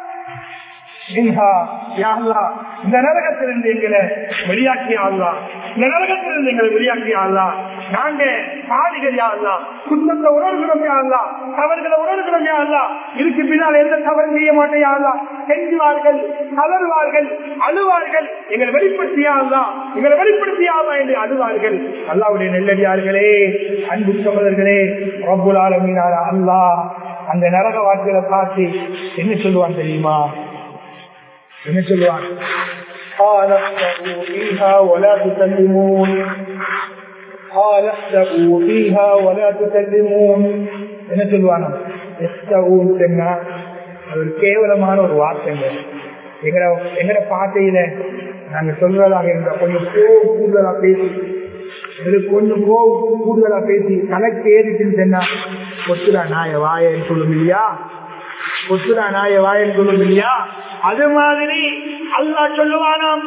இந்த நரகத்திலிருந்து எங்களை வெளியாக்கி ஆடலாம் இந்த நரகத்திலிருந்து எங்களை வெளியாக்கி ஆடலாம் நாங்க பாடிகள் யாருலாம் குற்றத்தை உணர்கிறோம் யாருலாம் தவறுகளை உணர்கிறோம் யாருலாம் இதுக்கு பின்னால் எந்த தவறு செய்ய மாட்டேன் யாருலாம் செஞ்சுவார்கள் கலருவார்கள் அழுவார்கள் எங்களை வெளிப்படுத்தியாடலாம் எங்களை வெளிப்படுத்தியாடலாம் என்று அழுவார்கள் அல்லாவுடைய நெல்லடியார்களே அன்பு சகோதரர்களே ரப்புல் ஆலமீனார் அல்லாஹ் அந்த நரக வார்த்தைகளை பார்த்து என்ன சொல்லுவான் தெரியுமா என்ன சொல்லுவான் قال اخسئوا فيها ولا تكلمون قال اخسئوا فيها ولا تكلمون என்ன சொல்லுவானா எஸ்தவும் சொன்னா அது ஒரு கேவலமான ஒரு வார்த்தைங்க எங்கட எங்கட பாட்டையில நாங்க சொல்றதாக இருந்தா கொஞ்சம் கோவம் கூடுதலா பேசி எங்களுக்கு கொஞ்சம் கோவம் கூடுதலா பேசி கணக்கு ஏறிட்டுன்னு சொன்னா கொத்துடா நாய வாயன்னு சொல்லும் இல்லையா கொத்துடா நாய வாயன்னு சொல்லும் இல்லையா அது மாதிரி அல்லா சொல்லுவானாம்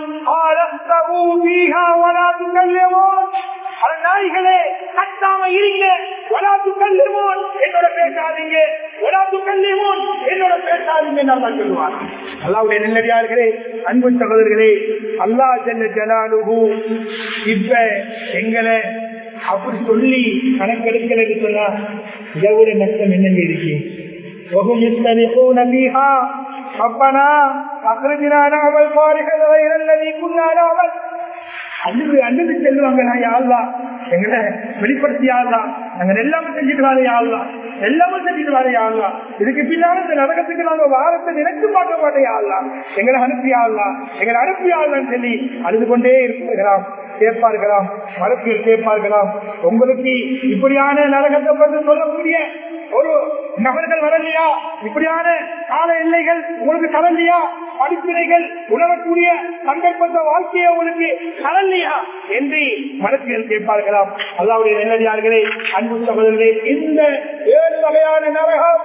நாய்களே கட்டாம இருங்க ஒலாத்து கல்லுமோன் என்னோட பேசாதீங்க ஒலாத்து கல்லுமோன் என்னோட பேசாதீங்க நல்லா சொல்லுவான் அல்லாவுடைய நெல்லடியார்களே அன்பு சகோதரர்களே அல்லா ஜெல்ல ஜலாலுகு இப்ப எங்களை அப்படி சொல்லி கணக்கெடுக்கலன்னு சொன்னா இதை நஷ்டம் என்னங்க இருக்கு وهم يستبقون فيها ربنا أخرجنا نعمل صالحا غير الذي كنا نعمل அன்பு அன்பு செல்வாங்க நான் யாழ்லா எங்களை வெளிப்படுத்தி யாழ்லா நாங்க எல்லாமே செஞ்சுட்டு வர யாழ்லா எல்லாமே செஞ்சுட்டு வர யாழ்லா இதுக்கு பின்னால இந்த நரகத்துக்கு நாங்க வாரத்தை நினைச்சு பார்க்க மாட்டேன் யாழ்லா எங்களை அனுப்பி ஆடலாம் எங்களை அனுப்பி ஆடலாம்னு சொல்லி அழுது கொண்டே இருக்கிறாம் கேட்பார்களாம் மரத்தில் கேட்பார்களாம் உங்களுக்கு இப்படியான நரகத்தை பற்றி சொல்லக்கூடிய ஒரு நபர்கள் வரலையா இப்படியான கால எல்லைகள் உங்களுக்கு தரலையா படிப்பினைகள் உணரக்கூடிய சந்தர்ப்பத்த வாழ்க்கையை உங்களுக்கு தரலையா என்று மனத்தில் கேட்பார்களாம் அல்லாவுடைய நெல்லடியார்களே அன்பு சகோதரர்களே இந்த ஏழு வகையான நரகம்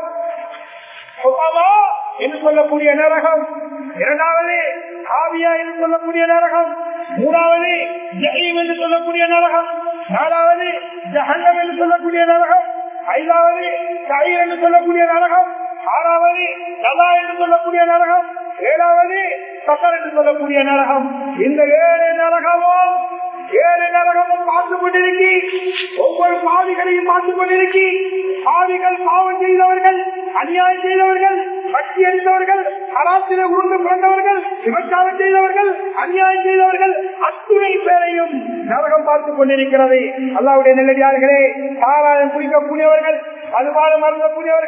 என்று சொல்லக்கூடிய நரகம் இரண்டாவது ஆவியா என்று சொல்லக்கூடிய நரகம் மூணாவது ஜெயம் என்று சொல்லக்கூடிய நரகம் நாலாவது ஜஹன்னம் என்று சொல்லக்கூடிய நரகம் ஐந்தாவது கயிர் என்று சொல்லக்கூடிய நரகம் ஆறாவது கதா என்று சொல்லக்கூடிய நரகம் ஏழாவது சக்கர் என்று சொல்லக்கூடிய நரகம் இந்த ஏழு நரகமும் ஏழு நரகமும் பார்த்து கொண்டிருக்கி ஒவ்வொரு பாவிகளையும் பார்த்து கொண்டிருக்கி பாவிகள் பாவம் செய்தவர்கள் அநியாயம் செய்தவர்கள் சக்தி அளித்தவர்கள் கலாத்திர உருண்டு பிறந்தவர்கள் விபச்சாரம் செய்தவர்கள் அநியாயம் செய்தவர்கள் அத்துணை பேரையும் நரகம் பார்த்துக் கொண்டிருக்கிறது அல்லாவுடைய நெல்லடியார்களே சாராயம் குடிக்கக்கூடியவர்கள் மதுபானம் அருந்தக்கூடியவர்கள்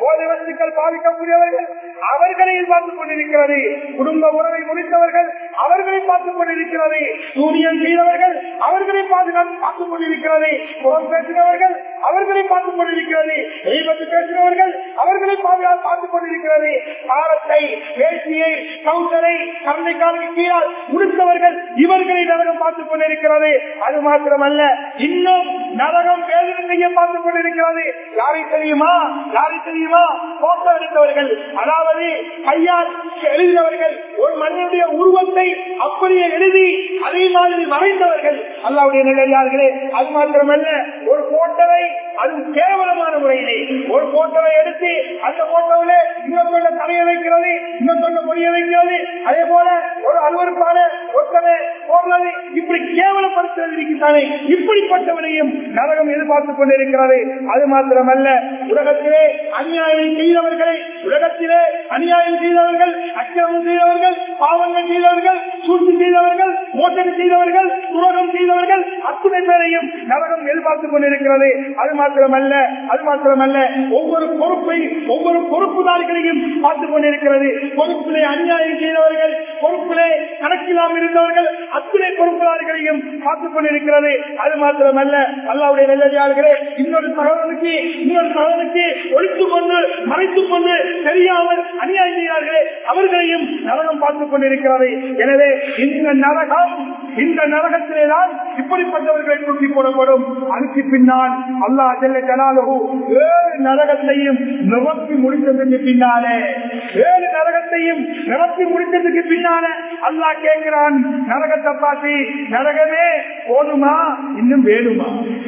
போதை வஸ்துக்கள் பாதிக்கக்கூடியவர்கள் அவர்களையும் பார்த்துக் கொண்டிருக்கிறது குடும்ப உறவை முடித்தவர்கள் அவர்களை பார்த்துக் கொண்டிருக்கிறது சூரியன் செய்தவர்கள் அவர்களை பாதுகாத்து பார்த்துக் கொண்டிருக்கிறது புறம் பேசினவர்கள் அவர்களை பார்த்துக் கொண்டிருக்கிறது தெய்வத்து பேசினவர்கள் அவர்களை பாதுகாத்து பார்த்துக் கொண்டிருக்கிறது பாரத்தை பேசியை கவுண்டரை கருணை காலுக்கு கீழால் முடித்தவர்கள் இவர்களை நரகம் பார்த்துக் கொண்டிருக்கிறது அது மாத்திரமல்ல இன்னும் நரகம் வேதனை செய்ய பார்த்துக் கொண்டிருக்கிறது யாரை தெரியுமா யாரை தெரியுமா போட்டோ எடுத்தவர்கள் அதாவது கையால் எழுதினவர்கள் ஒரு மனிதனுடைய உருவத்தை அப்படியே எழுதி அதே மாதிரி வரைந்தவர்கள் அல்லாவுடைய நிலையார்களே அது மாத்திரமல்ல ஒரு போட்டோவை அது கேவலமான முறையிலே ஒரு போட்டோவை எடுத்து அந்த போட்டோவில இன்னொரு தலையை வைக்கிறது இன்னொரு மொழிய வைக்கிறது அதே போல ஒரு அலுவலப்பான ஒருத்தனை போடுறது இப்படி கேவலப்படுத்துவது இருக்கிறானே இப்படிப்பட்டவனையும் நரகம் எதிர்பார்த்துக் கொண்டிருக்கிறது அது மாத்திரமல்ல உலகத்திலே அநியாயம் செய்தவர்களை உலகத்திலே அநியாயம் செய்தவர்கள் அக்கிரமம் செய்தவர்கள் பாவங்கள் செய்தவர்கள் சூழ்ச்சி செய்தவர்கள் மோசடி செய்தவர்கள் துரோகம் செய்தவர்கள் அத்துணை பேரையும் நரகம் எதிர்பார்த்துக் கொண்டிருக்கிறது அது மாத்திரமல்ல அது மாத்திரமல்ல ஒவ்வொரு பொறுப்பை ஒவ்வொரு பொறுப்புதாரிகளையும் பார்த்துக் கொண்டிருக்கிறது பொறுப்பிலே அநியாயம் செய்தவர்கள் பொறுப்பிலே கணக்கில்லாமல் இருந்தவர்கள் அத்துணை பொறுப்புதாரிகளையும் பார்த்துக் கொண்டிருக்கிறது அது மாத்திரமல்ல அல்லாவுடைய நல்லதார்களே இன்னொரு சகோதரனுக்கு இன்னொரு சகோதரனுக்கு ஒழித்துக் கொண்டு மறைத்துக் கொண்டு தெரியாமல் அநியாயம் செய்கிறார்களே அவர்களையும் நரகம் பார்த்துக் கொண்டிருக்கிறது எனவே இந்த நரகம் இந்த நரகத்திலே தான் இப்படிப்பட்டவர்களை தூக்கி போடப்படும் அதுக்கு பின்னால் அல்லாஹ் ஜெல்ல ஜலாலுஹு ஏழு நரகத்தையும் நிரப்பி முடித்ததுக்கு பின்னாலே ஏழு நரகத்தையும் நிரப்பி முடித்ததுக்கு பின்னாலே அல்லாஹ் கேட்கிறான் நரகத்தை பார்த்து நரகமே போதுமா இன்னும் வேணுமா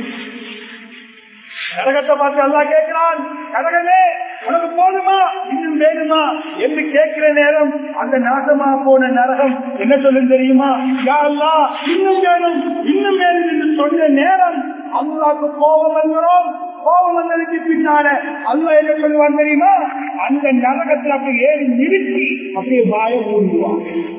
நரகத்தை பார்த்து அல்லா கேட்கிறான் நரகமே உனக்கு போதுமா இன்னும் வேணுமா என்று கேட்கிற நேரம் அந்த நாசமா போன நரகம் என்ன சொல்லும் தெரியுமா யா அல்லாஹ், இன்னும் வேணும் இன்னும் வேணும் என்று சொன்ன நேரம் அல்லாக்கு கோபம் வந்துடும் கோபம் வந்ததுக்கு பின்னால அல்ல என்ன சொல்லுவான் தெரியுமா அந்த நரகத்தில் அப்படி ஏறி நிறுத்தி அப்படியே பாயம் ஊடுவான்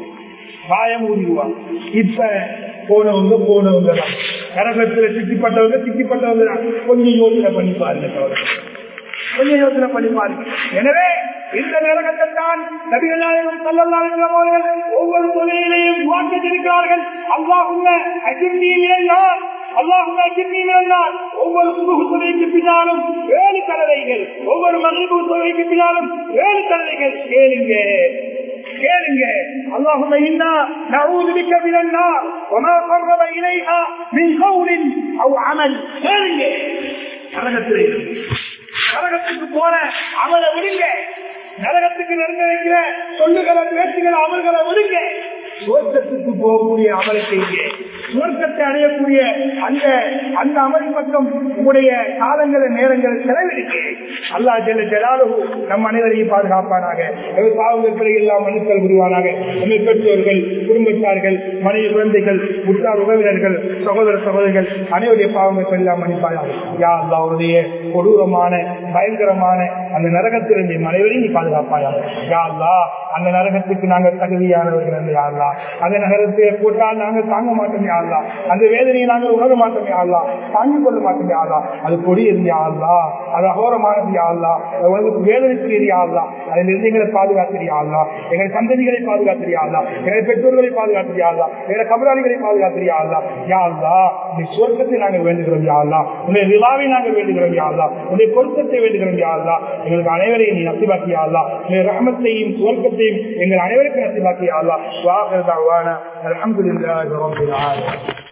பாயம் ஊடுவான் இப்ப போனவங்க போனவங்க தான் நரகத்துல திட்டிப்பட்டவங்க திட்டிப்பட்டவங்க தான் கொஞ்சம் யோசனை பண்ணி பாருங்க சகோதரர். கொஞ்சம் யோசனை பண்ணி பாருங்க எனவே இந்த நரகத்தை தான் நபிகளாயம் சல்லல்லாஹு அவர்கள் ஒவ்வொரு தொழிலையும் மாற்றிருக்கிறார்கள் அல்லாஹுங்க அஜிர்ணியினால் அல்லாஹுங்க அஜிர்ணியினால் ஒவ்வொரு சுபுகு தொழிலுக்கு பின்னாலும் ஏழு கலவைகள் ஒவ்வொரு மகிழ்வு தொழிலுக்கு பின்னாலும் ஏழு கலவைகள் கேளுங்க கேளுங்க اللهم إنا نعوذ بك من النار وما قرب إليها من قول أو عمل கேளுங்க நரகத்திலே நரகத்துக்கு போன அமலை விடுங்க நரகத்துக்கு நெருங்க வைக்கிற சொல்லுகிற பேச்சுகிற அமல்களை விடுங்க சுவர்க்கத்துக்கு போகக்கூடிய அமலை செய்யுங்க சுவர்க்கத்தை அடையக்கூடிய அந்த அந்த அமல் பக்கம் உங்களுடைய காலங்களை நேரங்களை செலவிடுங்க அல்லா ஜெல்ல ஜலாலு நம் அனைவரையும் பாதுகாப்பானாக எங்கள் பாவங்கள் எல்லாம் மனுக்கள் புரிவானாக எங்கள் பெற்றோர்கள் குடும்பத்தார்கள் மனைவி குழந்தைகள் உற்றார் உறவினர்கள் சகோதர சகோதரிகள் அனைவருடைய பாவங்கள் எல்லாம் மன்னிப்பாயாக யா அல்லா அவருடைய கொடூரமான பயங்கரமான அந்த நரகத்திலிருந்து எம் அனைவரையும் நீ பாதுகாப்பாயாக யா அல்லா அந்த நரகத்துக்கு நாங்கள் தகுதியானவர்கள் அல்ல யா அல்லா அந்த நரகத்தை போட்டால் நாங்கள் தாங்க மாட்டோம் யா அல்லா அந்த வேதனையை நாங்கள் உணர மாட்டோம் யா அல்லா தாங்கிக் கொள்ள மாட்டோம் யா அல்லா அது கொடியது யா அல்லா அது அகோரமானது யா அல்லா அது உனக்கு வேதனைக்குரியது யா அல்லா அதிலிருந்து எங்களை பாதுகாத்திரியா அல்லா எங்கள் சந்ததிகளை பாதுகாத்திரியா அல்லா எங்கள் பெற்றோர்களை பாதுகாத்திரியா அல்லா எங்கள் கபராளிகளை பாதுகாத்திரியா அல்லா யா அல்லா உன்னை சுவர்க்கத்தை நாங்கள் வேண்டுகிறோம் யா அல்லா உன்னை விழாவை நாங்கள் வேண்டுகிறோம் யா அல்லா உன்னை பொருத்தத்தை வேண்டுகிறோம் யா அல்லா எங்களுக்கு அனைவரையும் நீ நசிபாக்கியா அல்லா உன்னை ரஹமத்தையும் சுவர்க்கத்தையும் எங்கள் அனைவருக்கும் நசிபாக்கியா அல்லா வாகர் தாவான அல்ஹம்துலில்லாஹி ரப்பில் ஆலமீன்